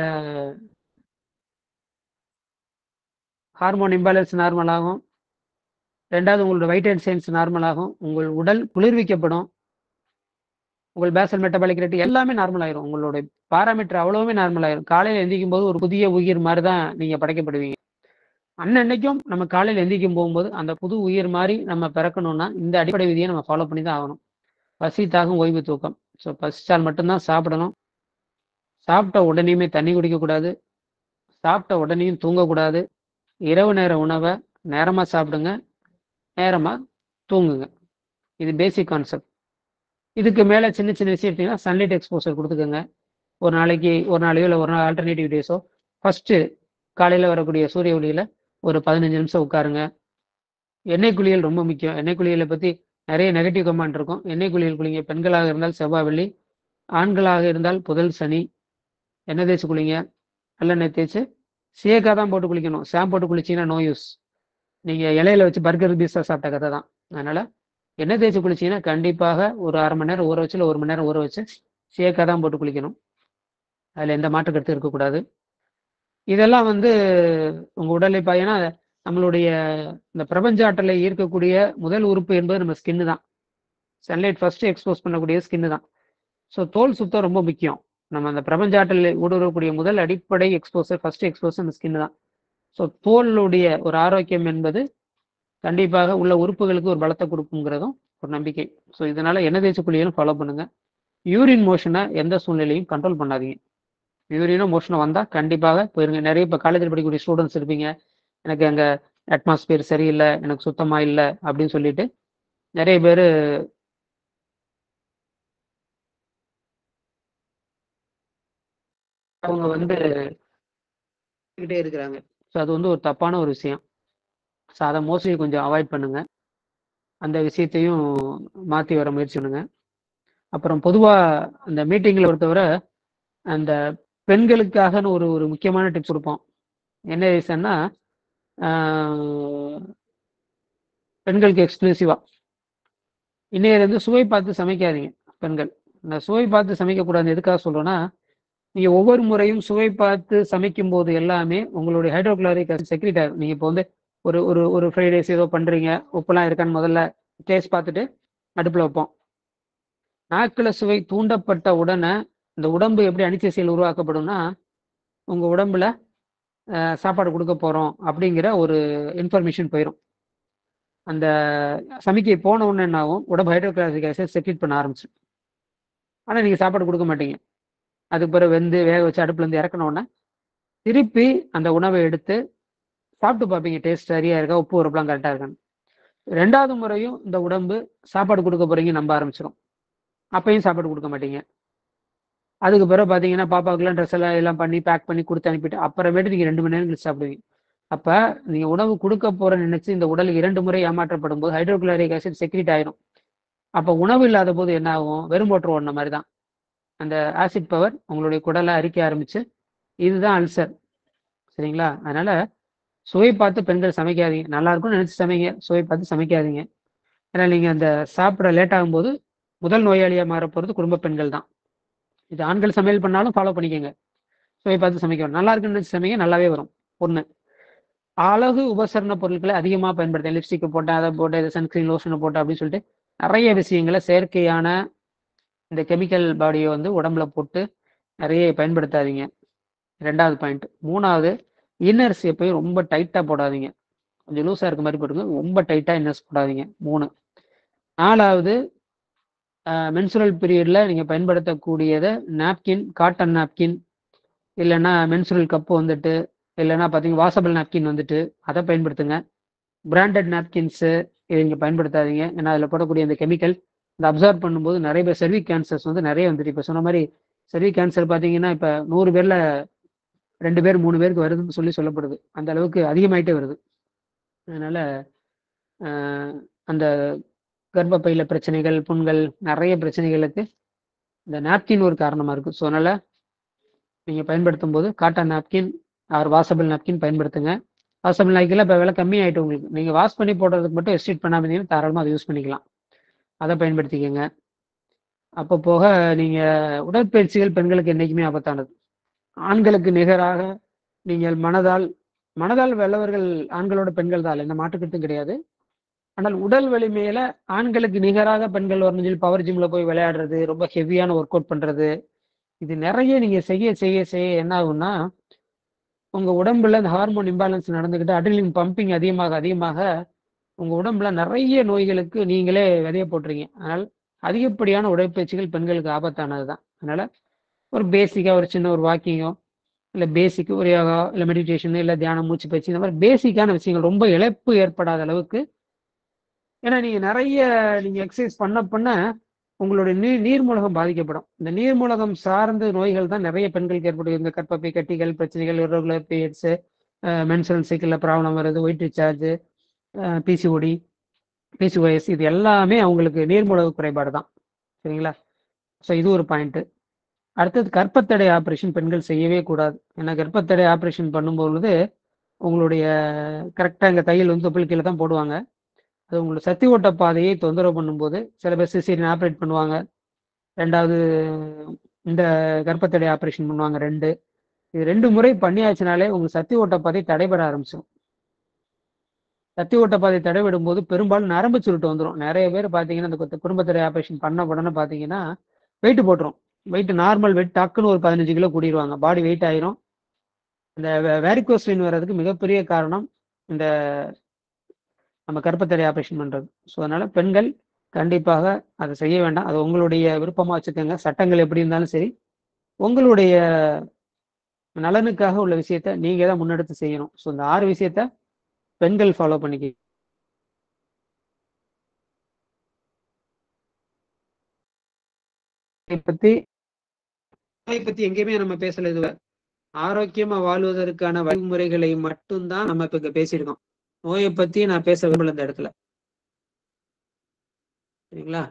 ஹார்மோன் இம்பேலன்ஸ் நார்மல் ஆகும் ரெண்டாவது உங்களோட வைட் அண்ட் சைன்ஸ் நார்மல் ஆகும் உங்கள் உடல் குளிர்விக்கப்படும் உங்கள் பேசல் மெட்டபாலிக் ரேட் எல்லாமே நார்மல் ஆயிரும் உங்களோட பாராமீட்டர் அவ்வளவுமே நார்மல் ஆயிரும் காலையில் எந்திக்கும் போது ஒரு புதிய உயிர் மாதிரி தான் நீங்க படைக்கப்படுவீங்க அன்னன்னைக்கும் நம்ம காலையில் எந்திக்கும் போகும்போது அந்த புது உயிர் மாதிரி நம்ம பிறக்கணும்னா இந்த அடிப்படை விதியை நம்ம ஃபாலோ பண்ணி தான் ஆகணும் பசி தாகம் ஓய்வு தூக்கம் ஸோ பசிச்சால் மட்டும்தான் சாப்பிடணும் சாப்பிட்ட உடனேயுமே தண்ணி குடிக்கக்கூடாது சாப்பிட்ட உடனேயும் தூங்கக்கூடாது இரவு நேர உணவை நேரமாக சாப்பிடுங்க நேரமாக தூங்குங்க இது பேசிக் கான்செப்ட் இதுக்கு மேலே சின்ன சின்ன விஷயம் எடுத்தீங்கன்னா சன்லைட் எக்ஸ்போசர் கொடுத்துக்கோங்க ஒரு நாளைக்கு ஒரு நாளையோ இல்லை ஒரு நாள் ஆல்டர்னேட்டிவ் டேஸோ ஃபஸ்ட்டு காலையில் வரக்கூடிய சூரிய ஒளியில் ஒரு பதினஞ்சு நிமிஷம் உட்காருங்க எண்ணெய் குளியல் ரொம்ப முக்கியம் எண்ணெய் குளியலை பற்றி நிறைய நெகட்டிவ் கமெண்ட் இருக்கும் எண்ணெய் குளியல் குளிங்க பெண்களாக இருந்தால் செவ்வாய் வெள்ளி ஆண்களாக இருந்தால் புதல் சனி எண்ணெய் தேய்ச்சி குளிங்க நல்லெண்ணெய் தேய்ச்சி சேக்காக தான் போட்டு குளிக்கணும் ஷாம்பு போட்டு குளிச்சிங்கன்னா நோ யூஸ் நீங்கள் இலையில வச்சு பர்கர் பீஸா சாப்பிட்ட கதை தான் அதனால் எண்ணெய் தேய்ச்சி குளிச்சிங்கன்னா கண்டிப்பாக ஒரு அரை மணி நேரம் ஊற வச்சு இல்லை ஒரு மணி நேரம் ஊற வச்சு சேக்காக தான் போட்டு குளிக்கணும் அதில் எந்த மாற்று கருத்து இருக்கக்கூடாது இதெல்லாம் வந்து உங்கள் உடலை பாயினா நம்மளுடைய இந்த பிரபஞ்ச ஆற்றலை ஈர்க்கக்கூடிய முதல் உறுப்பு என்பது நம்ம ஸ்கின்னு தான் சன்லைட் ஃபர்ஸ்ட் எக்ஸ்போஸ் பண்ணக்கூடிய ஸ்கின்னு தான் ஸோ தோல் சுத்தம் ரொம்ப முக்கியம் நம்ம அந்த பிரபஞ்ச ஆற்றலை ஊடுருவக்கூடிய முதல் அடிப்படை எக்ஸ்போசர் ஃபர்ஸ்ட் எக்ஸ்போசர் அந்த ஸ்கின்னு தான் ஸோ தோலுடைய ஒரு ஆரோக்கியம் என்பது கண்டிப்பாக உள்ள உறுப்புகளுக்கு ஒரு பலத்தை கொடுக்குங்கிறதும் ஒரு நம்பிக்கை ஸோ இதனால எண்ணெய் தேய்ச்சி குளியலும் ஃபாலோ பண்ணுங்க யூரின் மோஷனை எந்த சூழ்நிலையும் கண்ட்ரோல் பண்ணாதீங்க யூரினோ மோஷனோ வந்தால் கண்டிப்பாக போயிருங்க நிறைய இப்போ காலேஜில் படிக்கக்கூடிய ஸ்டூடெண்ட்ஸ் இருப்பீங்க எனக்கு அங்கே அட்மாஸ்பியர் சரியில்லை எனக்கு சுத்தமாக இல்லை அப்படின்னு சொல்லிட்டு நிறைய பேர் அவங்க வந்து கிட்டே இருக்கிறாங்க ஸோ அது வந்து ஒரு தப்பான ஒரு விஷயம் ஸோ அதை மோஸ்ட்லி கொஞ்சம் அவாய்ட் பண்ணுங்க அந்த விஷயத்தையும் மாற்றி வர முயற்சி பண்ணுங்க அப்புறம் பொதுவாக அந்த மீட்டிங்கில் பொறுத்தவரை அந்த பெண்களுக்காகன்னு ஒரு ஒரு முக்கியமான டிப்ஸ் கொடுப்போம் என்ன ரீசன்னா பெண்களுக்கு எக்ஸ்க்ளூசிவா இன்னையிலேருந்து சுவை பார்த்து சமைக்காதீங்க பெண்கள் இந்த சுவை பார்த்து சமைக்கக்கூடாது எதுக்காக சொல்றேன்னா நீங்க ஒவ்வொரு முறையும் சுவை பார்த்து சமைக்கும் போது எல்லாமே உங்களுடைய ஹைட்ரோக்ளோரிக் செக்ரிட் ஆகும் நீங்க இப்போ வந்து ஒரு ஒரு ஒரு ஃப்ரைட் ரைஸ் ஏதோ பண்றீங்க உப்புலாம் இருக்கான்னு முதல்ல டேஸ்ட் பார்த்துட்டு அடுப்பில் வைப்போம் நாக்கில் சுவை தூண்டப்பட்ட உடனே இந்த உடம்பு எப்படி அனிச்சைசியல் உருவாக்கப்படும்னா உங்க உடம்புல சாப்பாடு கொடுக்க போறோம் அப்படிங்கிற ஒரு இன்ஃபர்மேஷன் போயிடும் அந்த சமிக்கை போன உடனே என்ன ஆகும் உடம்பு ஹைட்ரோகிளாசிக் ஆசிட் செக்ரிட் பண்ண ஆரம்பிச்சு ஆனால் நீங்கள் சாப்பாடு கொடுக்க மாட்டீங்க அதுக்கு பிறகு வெந்து வேக வச்சு அடுப்புலேருந்து இறக்கணுன்னே திருப்பி அந்த உணவை எடுத்து சாப்பிட்டு பார்ப்பீங்க டேஸ்ட் சரியா இருக்கா உப்பு உரப்புலாம் கரெக்டாக இருக்கான்னு ரெண்டாவது முறையும் இந்த உடம்பு சாப்பாடு கொடுக்க போறீங்க நம்ப ஆரம்பிச்சிடும் அப்பையும் சாப்பாடு கொடுக்க மாட்டீங்க அதுக்கு பிறகு பார்த்தீங்கன்னா பாப்பாவுக்குலாம் ட்ரெஸ் எல்லாம் எல்லாம் பண்ணி பேக் பண்ணி கொடுத்து அனுப்பிட்டு அப்புறமேட்டு நீங்கள் ரெண்டு மணி நேரம் கழிச்சு சாப்பிடுவீங்க அப்போ நீங்கள் உணவு கொடுக்க போற நினைச்சு இந்த உடல் இரண்டு முறை ஏமாற்றப்படும் போது ஹைட்ரோகுளோரிக் ஆசிட் செக்ரிட் ஆயிரும் அப்போ உணவு இல்லாத போது என்ன ஆகும் வெறும் போட்டு ஓடின மாதிரி தான் அந்த ஆசிட் பவர் உங்களுடைய குடலை அரிக்க ஆரம்பிச்சு இதுதான் அல்சர் சரிங்களா அதனால சுவை பார்த்து பெண்கள் சமைக்காதீங்க நல்லா இருக்கும்னு நினைச்சு சமைங்க சுவை பார்த்து சமைக்காதீங்க ஏன்னா நீங்க அந்த சாப்பிட லேட் ஆகும்போது முதல் நோயாளியா மாற போறது குடும்ப பெண்கள் தான் இது ஆண்கள் சமையல் பண்ணாலும் ஃபாலோ பண்ணிக்கோங்க சுவை பார்த்து சமைக்கணும் நல்லா இருக்குன்னு நினைச்சு சமைங்க நல்லாவே வரும் ஒண்ணு அழகு உபசரண பொருட்களை அதிகமாக பயன்படுத்த லிப்ஸ்டிக் போட்டேன் அதை போட்டேன் இதை சன்ஸ்கிரீன் லோஷனை போட்டேன் அப்படின்னு சொல்லிட்டு நிறைய விஷயங்களை செயற்கையான இந்த கெமிக்கல் பாடியை வந்து உடம்புல போட்டு நிறைய பயன்படுத்தாதீங்க ரெண்டாவது பாயிண்ட் மூணாவது இன்னர்ஸ் எப்பயும் ரொம்ப டைட்டாக போடாதீங்க கொஞ்சம் லூஸாக இருக்க மாதிரி போட்டுங்க ரொம்ப டைட்டாக இன்னர்ஸ் போடாதீங்க மூணு நாலாவது மென்சுரல் பீரியடில் நீங்கள் பயன்படுத்தக்கூடியதை நாப்கின் காட்டன் நாப்கின் இல்லைன்னா மென்சுரல் கப்பு வந்துட்டு இல்லைன்னா பார்த்தீங்கன்னா வாசபிள் நாப்கின் வந்துட்டு அதை பயன்படுத்துங்க பிராண்டட் நாப்கின்ஸு இதை நீங்கள் பயன்படுத்தாதீங்க ஏன்னா அதில் போடக்கூடிய அந்த கெமிக்கல் இந்த அப்சர்வ் பண்ணும்போது நிறைய பேர் செர்விக் கேன்சர்ஸ் வந்து நிறைய வந்துட்டு இப்போ சொன்ன மாதிரி செர்விக் கேன்சர் பார்த்தீங்கன்னா இப்போ நூறு பேரில் ரெண்டு பேர் மூணு பேருக்கு வருதுன்னு சொல்லி சொல்லப்படுது அந்த அளவுக்கு அதிகமாயிட்டே வருது அதனால அந்த கர்ப்பப்பையில பிரச்சனைகள் புண்கள் நிறைய பிரச்சனைகளுக்கு இந்த நாப்கின் ஒரு காரணமா இருக்கு ஸோ அதனால நீங்க பயன்படுத்தும் போது cotton napkin or washable napkin பயன்படுத்துங்க வாசபிள் நாப்கின்ல இப்போ விலை கம்மி ஆயிட்டு உங்களுக்கு நீங்க வாஷ் பண்ணி போடுறதுக்கு மட்டும் எஸ்டேட் பண்ணாம இருந்தீங்கன்னா தாராளமாக அதை யூஸ் பண்ணிக்கலாம் அதை பயன்படுத்திக்கங்க அப்போ போக நீங்க உடற்பயிற்சிகள் பெண்களுக்கு என்னைக்குமே ஆபத்தானது ஆண்களுக்கு நிகராக நீங்கள் மனதால் மனதால் வல்லவர்கள் ஆண்களோட பெண்கள் தான் எந்த மாற்றுக்கருத்தும் கிடையாது ஆனால் உடல் வலிமையில ஆண்களுக்கு நிகராக பெண்கள் வரணும் சொல்லி பவர் ஜிம்ல போய் விளையாடுறது ரொம்ப ஹெவியான ஒர்க் அவுட் பண்றது இது நிறைய நீங்க செய்ய செய்ய செய்ய என்ன ஆகும்னா உங்க உடம்புல இந்த ஹார்மோன் இம்பேலன்ஸ் நடந்துக்கிட்டு அட்ரிலின் பம்பிங் அதிகமாக அதிகமாக உங்க உடம்புல நிறைய நோய்களுக்கு நீங்களே விதைய போட்டுறீங்க அதனால் அதிகப்படியான உடற்பயிற்சிகள் பெண்களுக்கு ஆபத்தானது தான் அதனால ஒரு பேசிக்காக ஒரு சின்ன ஒரு வாக்கிங்கோ இல்லை பேசிக் ஒரு யோகா இல்லை மெடிடேஷன் இல்லை தியானம் மூச்சு பயிற்சி இந்த மாதிரி பேசிக்கான விஷயங்கள் ரொம்ப இழப்பு ஏற்படாத அளவுக்கு ஏன்னா நீங்கள் நிறைய நீங்கள் எக்ஸசைஸ் பண்ண பண்ண உங்களுடைய நீர் நீர்மூலகம் பாதிக்கப்படும் இந்த நீர்மூலகம் சார்ந்த நோய்கள் தான் நிறைய பெண்களுக்கு ஏற்படும் இந்த கற்பப்பை கட்டிகள் பிரச்சனைகள் இரகுலர் பீரியட்ஸு மென்சுரல் சைக்கிளில் ப்ராப்ளம் வருது ஒயிட் டிஸ்சார்ஜ் பிசிஓடி பிசிஓஎஸ் இது எல்லாமே அவங்களுக்கு நீர்மூலகு குறைபாடு தான் சரிங்களா ஸோ இது ஒரு பாயிண்ட்டு அடுத்தது கர்ப்பத்தடை ஆப்ரேஷன் பெண்கள் செய்யவே கூடாது ஏன்னா கர்ப்பத்தடை ஆப்ரேஷன் பண்ணும்பொழுது உங்களுடைய கரெக்டாக இங்கே தையல் வந்து தொப்புள் கீழே தான் போடுவாங்க அது உங்களோட சத்தி ஓட்ட பாதையை தொந்தரவு பண்ணும்போது சில பேர் சிசேரியன் ஆப்ரேட் பண்ணுவாங்க ரெண்டாவது இந்த கர்ப்பத்தடை ஆப்ரேஷன் பண்ணுவாங்க ரெண்டு இது ரெண்டு முறை பண்ணியாச்சுனாலே உங்க சத்தி ஓட்ட பாதை தடைபட ஆரம்பிச்சிடும் சத்தி ஓட்ட பாதை தடைபடும் போது பெரும்பாலும் நரம்பு சுருட்டு வந்துடும் நிறைய பேர் பார்த்தீங்கன்னா இந்த குத்த- குடும்பத்தடை ஆப்ரேஷன் பண்ண உடனே பார்த்தீங்கன்னா வெயிட் போட்டுரும் வெயிட் நார்மல் வெயிட் டக்குன்னு ஒரு பதினஞ்சு கிலோ கூடிடுவாங்க பாடி வெயிட் ஆயிரும் இந்த வேரிகோஸ் வெயின் வர்றதுக்கு மிகப்பெரிய காரணம் இந்த நம்ம கர்ப்பத்தடை ஆப்ரேஷன் பண்றது ஸோ அதனால பெண்கள் கண்டிப்பாக அதை செய்ய வேண்டாம் அது உங்களுடைய விருப்பமா வச்சுக்கோங்க சட்டங்கள் எப்படி இருந்தாலும் சரி உங்களுடைய நலனுக்காக உள்ள விஷயத்த நீங்க தான் முன்னெடுத்து செய்யணும் ஸோ இந்த ஆறு விஷயத்த பெண்கள் ஃபாலோ பண்ணிக்க இதை பத்தி நோயை பத்தி எங்கேயுமே நம்ம பேசல இதுவரை ஆரோக்கியமா வாழ்வதற்கான வழிமுறைகளை மட்டும்தான் நம்ம இப்ப இங்க பேசியிருக்கோம் நோயை பத்தி நான் பேச விரும்பல இந்த இடத்துல சரிங்களா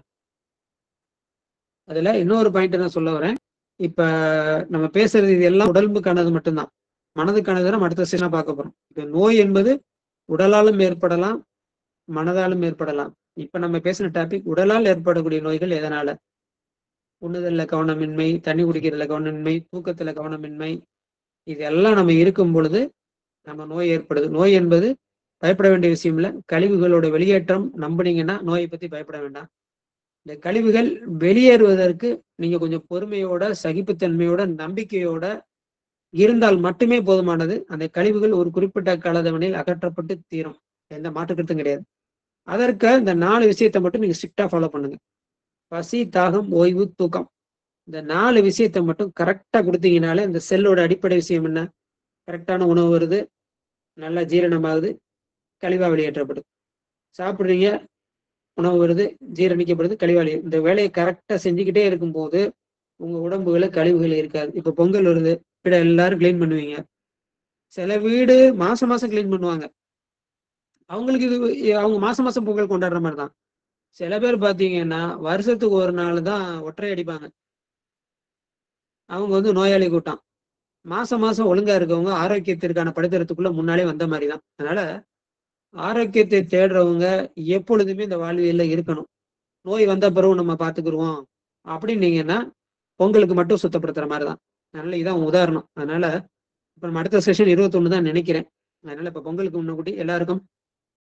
அதுல இன்னொரு பாயிண்ட் நான் சொல்ல வரேன் இப்ப நம்ம பேசுறது இது எல்லாம் உடம்புக்கானது மட்டும்தான் மனதுக்கானது நம்ம அடுத்த சீனா பார்க்க போறோம் இப்ப நோய் என்பது உடலாலும் ஏற்படலாம் மனதாலும் ஏற்படலாம் இப்ப நம்ம பேசின டாபிக் உடலால் ஏற்படக்கூடிய நோய்கள் எதனால உண்ணுதல்ல கவனமின்மை தண்ணி குடிக்கிறதுல கவனமின்மை தூக்கத்துல கவனமின்மை இதெல்லாம் நம்ம இருக்கும் பொழுது நம்ம நோய் ஏற்படுது நோய் என்பது பயப்பட வேண்டிய விஷயம் இல்லை கழிவுகளோட வெளியேற்றம் நம்புனீங்கன்னா நோயை பத்தி பயப்பட வேண்டாம் இந்த கழிவுகள் வெளியேறுவதற்கு நீங்க கொஞ்சம் பொறுமையோட சகிப்புத்தன்மையோட நம்பிக்கையோட இருந்தால் மட்டுமே போதுமானது அந்த கழிவுகள் ஒரு குறிப்பிட்ட காலதவணையில் அகற்றப்பட்டு தீரும் எந்த மாற்றுக்கருத்தும் கிடையாது அதற்கு இந்த நாலு விஷயத்தை மட்டும் நீங்க ஸ்ட்ரிக்டா ஃபாலோ பண்ணுங்க பசி தாகம் ஓய்வு தூக்கம் இந்த நாலு விஷயத்தை மட்டும் கரெக்டா கொடுத்தீங்கனாலே இந்த செல்லோட அடிப்படை விஷயம் என்ன கரெக்டான உணவு வருது நல்லா ஜீரணமாகுது கழிவா வெளியேற்றப்படுது சாப்பிடுறீங்க உணவு வருது ஜீரணிக்கப்படுது கழிவா வெளியே இந்த வேலையை கரெக்டா செஞ்சுக்கிட்டே இருக்கும்போது உங்க உடம்புல கழிவுகள் இருக்காது இப்ப பொங்கல் வருது வீட எல்லாரும் க்ளீன் பண்ணுவீங்க சில வீடு மாசம் மாசம் க்ளீன் பண்ணுவாங்க அவங்களுக்கு இது அவங்க மாசம் மாசம் பொங்கல் கொண்டாடுற மாதிரி தான் சில பேர் பாத்தீங்கன்னா வருஷத்துக்கு ஒரு நாள் தான் ஒற்றை அடிப்பாங்க அவங்க வந்து நோயாளி கூட்டம் மாசம் மாசம் ஒழுங்கா இருக்கவங்க ஆரோக்கியத்திற்கான படுத்துறதுக்குள்ள முன்னாலே வந்த மாதிரி தான் அதனால ஆரோக்கியத்தை தேடுறவங்க எப்பொழுதுமே இந்த வாழ்வியல்ல இருக்கணும் நோய் வந்த பிறகு நம்ம பாத்துக்கிருவோம் அப்படின்னீங்கன்னா பொங்கலுக்கு மட்டும் சுத்தப்படுத்துற மாதிரி தான் அதனால இதான் உதாரணம் அதனால இப்ப நம்ம அடுத்த செஷன் இருபத்தொன்னு தான் நினைக்கிறேன் அதனால இப்ப பொங்கலுக்கு முன்னக்கூட்டி எல்லாருக்கும்